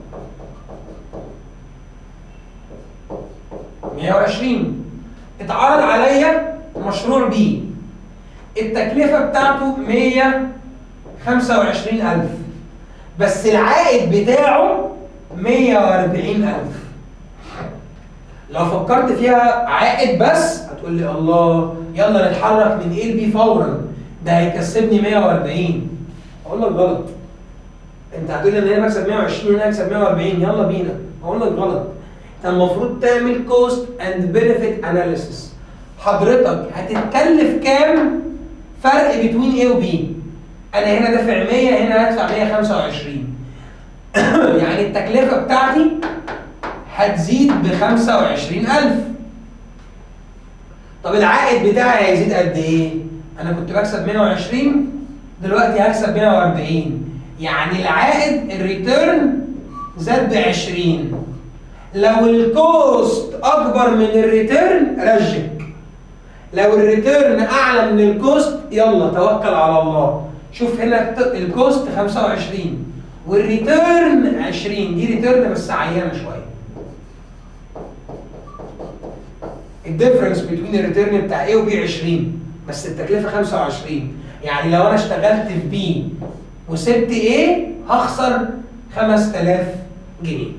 120 اتعرض عليا مشروع بي التكلفة بتاعته 125000 بس العائد بتاعه 140000 لو فكرت فيها عائد بس هتقول لي الله يلا نتحرك من ايه بي فورا ده هيكسبني 140 اقول لك غلط انت هتقول لي ان انا بكسب 120 وانا هكسب 140 يلا بينا اقول لك غلط انت المفروض تعمل كوست اند بنفيت اناليسيس حضرتك هتتكلف كام فرق بين A و B انا هنا دافع 100 هنا هدفع 125 يعني التكلفه بتاعتي هتزيد ب 25000 طب العائد بتاعي هيزيد قد ايه؟ انا كنت بكسب 120 دلوقتي هكسب 140 يعني العائد الريتيرن زاد ب 20 لو الكوست اكبر من الريتيرن رجك لو الريتيرن اعلى من الكوست يلا توكل على الله شوف هنا الت- الكوست 25 والريتيرن 20 دي ريتيرن بس عيانه شويه الديفرنس بين الريتيرن بتاع A وبي 20 بس التكلفه 25 يعني لو انا اشتغلت في بي وسبت A هخسر 5000 جنيه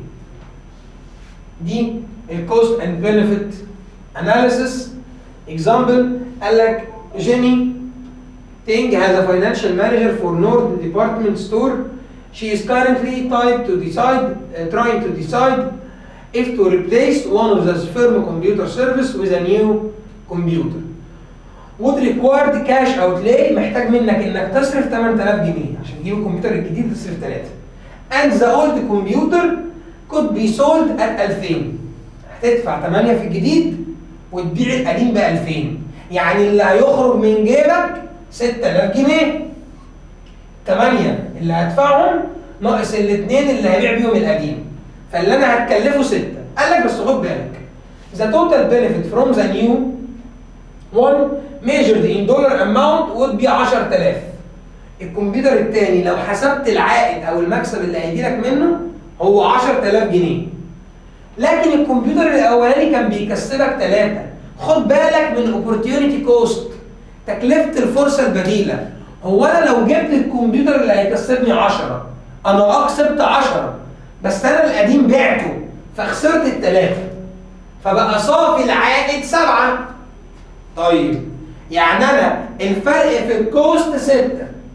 دي الكوست اند بنفيت اناليسيس اكزامبل قال لك جيني Ting has a financial manager for Nord department store. She is currently tied to decide, uh, trying to decide if to replace one of the firm computer service with a new computer. Would require cash outlay محتاج منك انك تصرف 8000 جنيه عشان تجيب الكمبيوتر الجديد تصرف 3 and the old computer could be sold at 2000 هتدفع 8 في الجديد وتبيع القديم ب 2000 يعني اللي هيخرج من جيبك 6000 جنيه 8 اللي هدفعهم ناقص الاثنين اللي هبيع بيهم القديم فاللي انا هتكلفه 6 قال لك بس خد بالك the total benefit from the new one measured in dollar amount would be 10000 الكمبيوتر الثاني لو حسبت العائد او المكسب اللي هيجي لك منه هو 10000 جنيه لكن الكمبيوتر الاولاني كان بيكسبك 3 خد بالك من opportunity cost تكلفه الفرصه البديله هو انا لو جبت الكمبيوتر اللي هيكسبني 10 انا اه كسبت 10 بس انا القديم بعته فخسرت الثلاثه فبقى صافي العائد سبعه طيب يعني انا الفرق في الكوست 6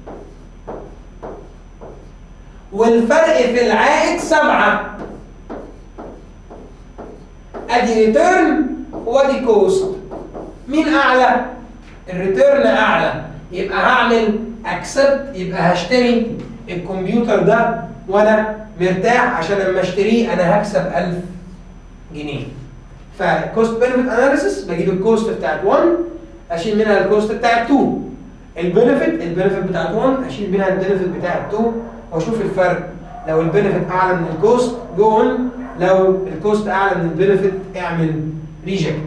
والفرق في العائد سبعة ادي ريتيرن وادي كوست مين اعلى الريتيرن اعلى يبقى هعمل اكسبت يبقى هشتري الكمبيوتر ده وانا مرتاح عشان لما اشتريه انا هكسب 1000 جنيه فكوست بنفيت اناليسيس بجيب الكوست بتاعت 1 اشيل منها الكوست بتاعت 2 البنفيت البنفيت بتاعت 1 اشيل منها البنفيت بتاعت 2 واشوف الفرق لو البنفيت اعلى من الكوست جو اون لو الكوست اعلى من البنفيت اعمل ريجكت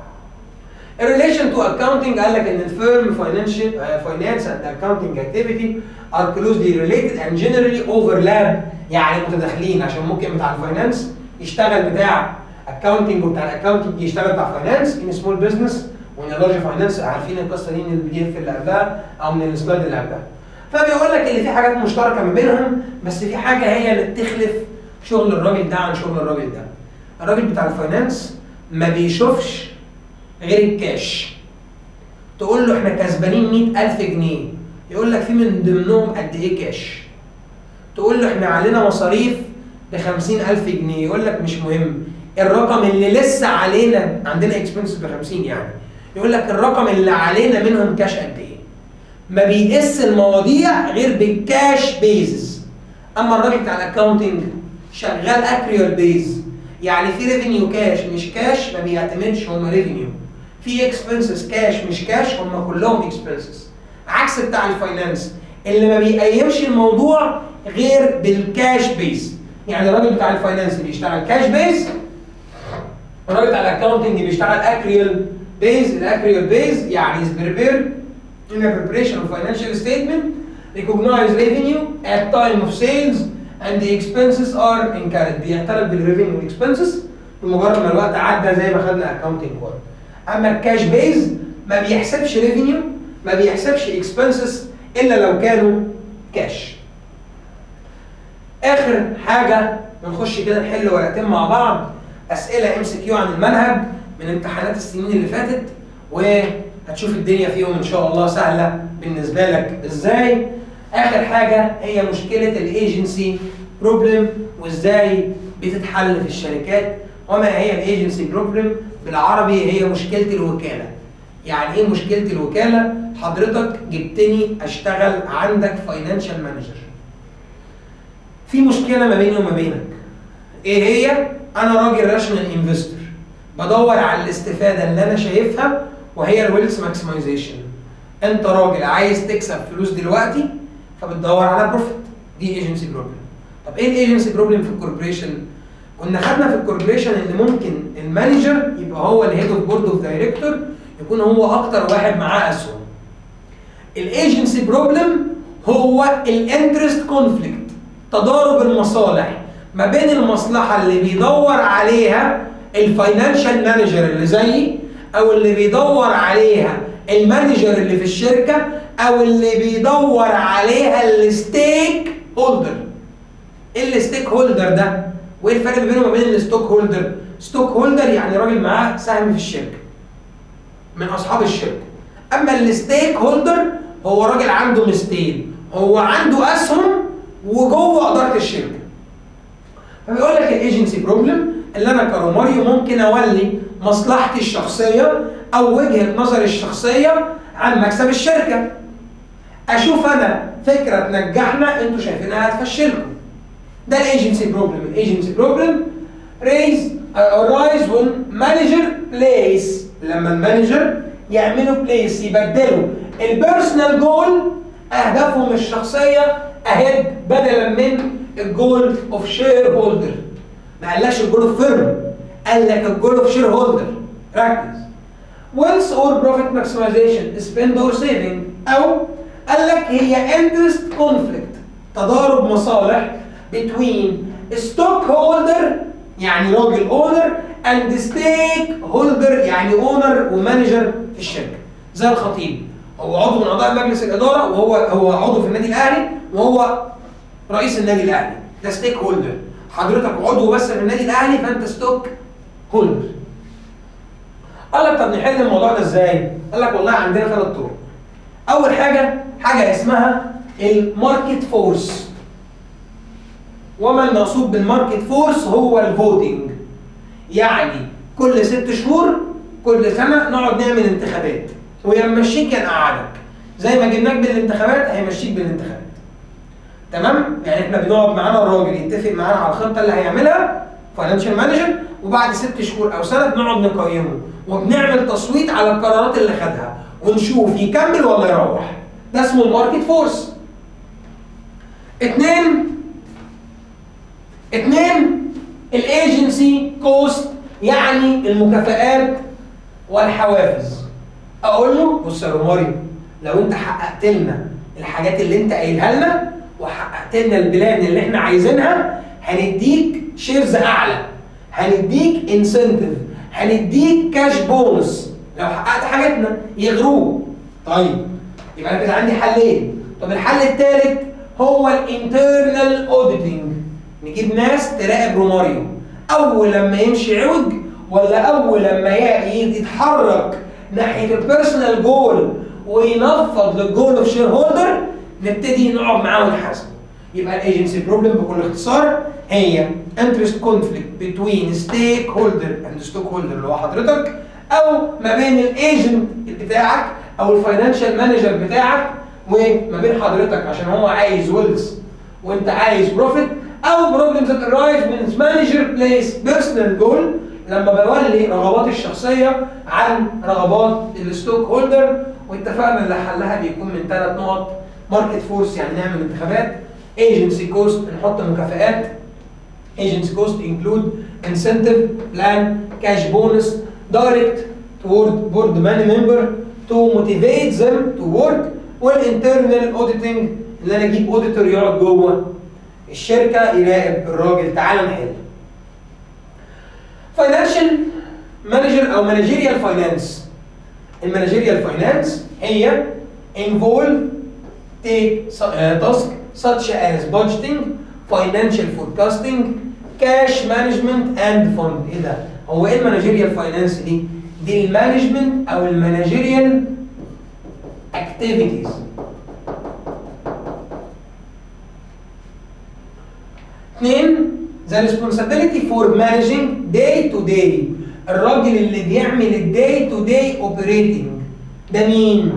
الريليشن تو اكاونتنج قال لك ان الفيرم فاينانشال فاينانس اند اكاونتنج اكتيفيتي ار كلوزلي ريليتد اند جنرالي اوفرلاب يعني متداخلين عشان ممكن بتاع الفاينانس يشتغل بتاع اكاونتنج وبتاع الاكاونتنج يشتغل بتاع فاينانس ان سمول بزنس وان لارج فاينانس عارفين القصه دي من البي دي اف اللي قبلها او من السلايد اللي قبلها فبيقول لك ان في حاجات مشتركه ما بينهم بس في حاجه هي اللي بتخلف شغل الراجل ده عن شغل الراجل ده الراجل بتاع الفاينانس ما بيشوفش غير الكاش تقول له احنا كسبانين 100000 جنيه يقول لك في من ضمنهم قد ايه كاش تقول له احنا علينا مصاريف ب 50000 جنيه يقول لك مش مهم الرقم اللي لسه علينا عندنا اكسبنسز ب 50 يعني يقول لك الرقم اللي علينا منهم كاش قد ايه ما بيقيس المواضيع غير بالكاش بيزز اما الراجل بتاع الاكونتنج شغال اكريال بيز يعني في ريفينيو كاش مش كاش ما بيعتمدش هم ريفينيو في اكسبنسز كاش مش كاش هم كلهم اكسبنسز عكس بتاع الفاينانس اللي ما بيقيمش الموضوع غير بالكاش بيز يعني الراجل بتاع الفاينانس بيشتغل كاش بيز الراجل بتاع الاكونتنج بيشتغل اكريال بيز الاكريال بيز يعني is prepared in a preparation of financial statement recognize revenue at time of sales and the expenses are incurred بيعترف بالريفينيو والاكسبنسز بمجرد ما الوقت عدى زي ما خدنا اكونتنج كورد اما الكاش بيز ما بيحسبش ريفينيو ما بيحسبش اكسبنسز الا لو كانوا كاش اخر حاجه بنخش كده نحل ورقتين مع بعض اسئله ام سي كيو عن المنهج من امتحانات السنين اللي فاتت وهتشوف الدنيا فيهم ان شاء الله سهله بالنسبه لك ازاي اخر حاجه هي مشكله الايجنسي بروبلم وازاي بتتحل في الشركات وما هي الايجنسي بروبلم بالعربي هي مشكله الوكاله يعني ايه مشكله الوكاله حضرتك جبتني اشتغل عندك فاينانشال مانجر في مشكله ما بيني وما بينك ايه هي انا راجل راشنال انفستور بدور على الاستفاده اللي انا شايفها وهي الويلث ماكسمايزيشن انت راجل عايز تكسب فلوس دلوقتي فبتدور على بروفيت دي ايجنسي بروبلم طب ايه الايجنسي بروبلم في الكوربريشن كنا خدنا في الكوربريشن ان ممكن المانجر يبقى هو الهيد اوف بورد اوف دايركتور يكون هو اكتر واحد معاه اسهم الايجنسي بروبلم هو الانترست كونفليكت تضارب المصالح ما بين المصلحه اللي بيدور عليها الفاينانشال مانجر اللي زيي او اللي بيدور عليها المانجر اللي في الشركه او اللي بيدور عليها الستيك هولدر ايه الستيك هولدر ده وايه الفرق بينه وما بين الستوك هولدر ستوك هولدر يعني راجل معاه سهم في الشركه من اصحاب الشركه اما الستيك هولدر هو راجل عنده مستين هو عنده اسهم وجوه اداره الشركه فبيقول لك الايجنسي بروبلم اللي انا كروماريو ممكن اولي مصلحتي الشخصيه او وجهه نظري الشخصيه عن مكسب الشركه اشوف انا فكره تنجحنا انتوا شايفينها هتفشلكم ده الايجنسي بروبلم الايجنسي بروبلم ريز arise when manager place لما المانجر يعملوا بليس يبدلوا البيرسونال جول اهدافهم الشخصيه اهيد بدلا من الجول اوف شير هولدر ما قالكش الجول اوف فيرم قال لك الجول اوف شير هولدر ركز wealth or profit maximization spend or saving او قال لك هي interest conflict تضارب مصالح between stockholder يعني راجل اونر and stakeholder يعني اونر ومانجر في الشركه زي الخطيب هو عضو من اعضاء مجلس الاداره وهو هو عضو في النادي الاهلي وهو رئيس النادي الاهلي ده ستيك هولدر حضرتك عضو بس في النادي الاهلي فانت ستوك هولدر قال لك طب نحل الموضوع ده ازاي؟ قال لك والله عندنا ثلاث طرق اول حاجه حاجه اسمها الماركت فورس وما المقصود بالماركت فورس هو الفوتنج يعني كل ست شهور كل سنه نقعد نعمل انتخابات ويمشيك يا نقعدك زي ما جبناك بالانتخابات هيمشيك بالانتخابات تمام يعني احنا بنقعد معانا الراجل يتفق معانا على الخطه اللي هيعملها فاينانشال مانجر وبعد ست شهور او سنه بنقعد نقيمه وبنعمل تصويت على القرارات اللي خدها ونشوف يكمل ولا يروح ده اسمه الماركت فورس اتنين اتنين الايجنسي كوست يعني المكافآت والحوافز اقول له بص يا روماريو لو انت حققت لنا الحاجات اللي انت قايلها لنا وحققت لنا البلان اللي احنا عايزينها هنديك شيرز اعلى هنديك انسنتيف هنديك كاش بونس لو حققت حاجتنا يغروه طيب يبقى انا كده عندي حلين طب الحل الثالث هو الانترنال اوديتنج نجيب ناس تراقب روماريو اول لما يمشي عوج ولا اول لما يتحرك ناحيه البيرسونال جول وينفض للجول اوف شير هولدر نبتدي نقعد معاه ونحاسبه يبقى الايجنسي بروبلم بكل اختصار هي انترست كونفليكت بتوين ستيك هولدر اند ستوك هولدر اللي هو حضرتك او ما بين الايجنت بتاعك او الفاينانشال مانجر بتاعك وما بين حضرتك عشان هو عايز ويلز وانت عايز بروفيت او بروبلمز ذات ارايز من مانجر بليس بيرسونال جول لما بولي رغباتي الشخصيه عن رغبات الستوك هولدر واتفقنا ان حلها بيكون من ثلاث نقط ماركت فورس يعني نعمل انتخابات ايجنسي كوست نحط مكافآت agency cost include incentive plan cash bonus direct toward board money member to motivate them to work والinternal auditing ان انا اجيب auditor يقعد جوه الشركه يراقب الراجل تعالى نحل فاينانشال مانجر او مانجيريال فاينانس المانجيريال فاينانس هي involve take task such as budgeting financial forecasting cash management and fund ايه ده هو ايه المانجيريال فاينانس دي دي المانجمنت او المانجيريال activities اثنين the responsibility for managing day to day الراجل اللي بيعمل الداي تو داي اوبريتنج ده مين؟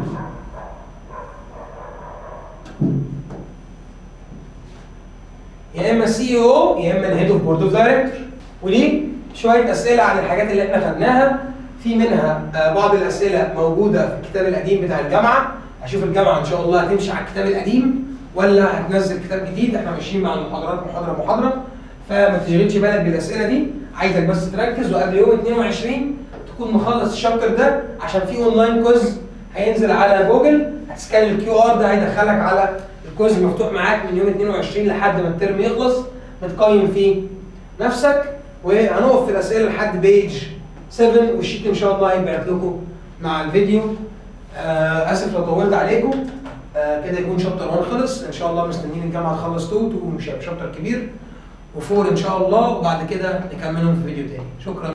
يا اما سي او يا اما الهيد اوف بورد اوف دايركتور ودي شويه اسئله عن الحاجات اللي احنا خدناها في منها آه، بعض الاسئله موجوده في الكتاب القديم بتاع الجامعه هشوف الجامعه ان شاء الله هتمشي على الكتاب القديم ولا هتنزل كتاب جديد احنا ماشيين مع المحاضرات محاضره محاضره فما تشغلش بالك بالاسئله دي عايزك بس تركز وقبل يوم 22 تكون مخلص الشابتر ده عشان في اونلاين كويز هينزل على جوجل هتسكان الكيو ار ده هيدخلك على الكويز مفتوح معاك من يوم 22 لحد ما الترم يخلص بتقيم فيه نفسك وهنقف في الاسئله لحد بيج 7 والشيت ان شاء الله هيبعت لكم مع الفيديو آه اسف لو طولت عليكم آه كده يكون شابتر 1 خلص ان شاء الله مستنيين الجامعه تخلص 2 2 مش هيبقى شابتر كبير وفور ان شاء الله وبعد كده نكملهم في فيديو تاني شكرا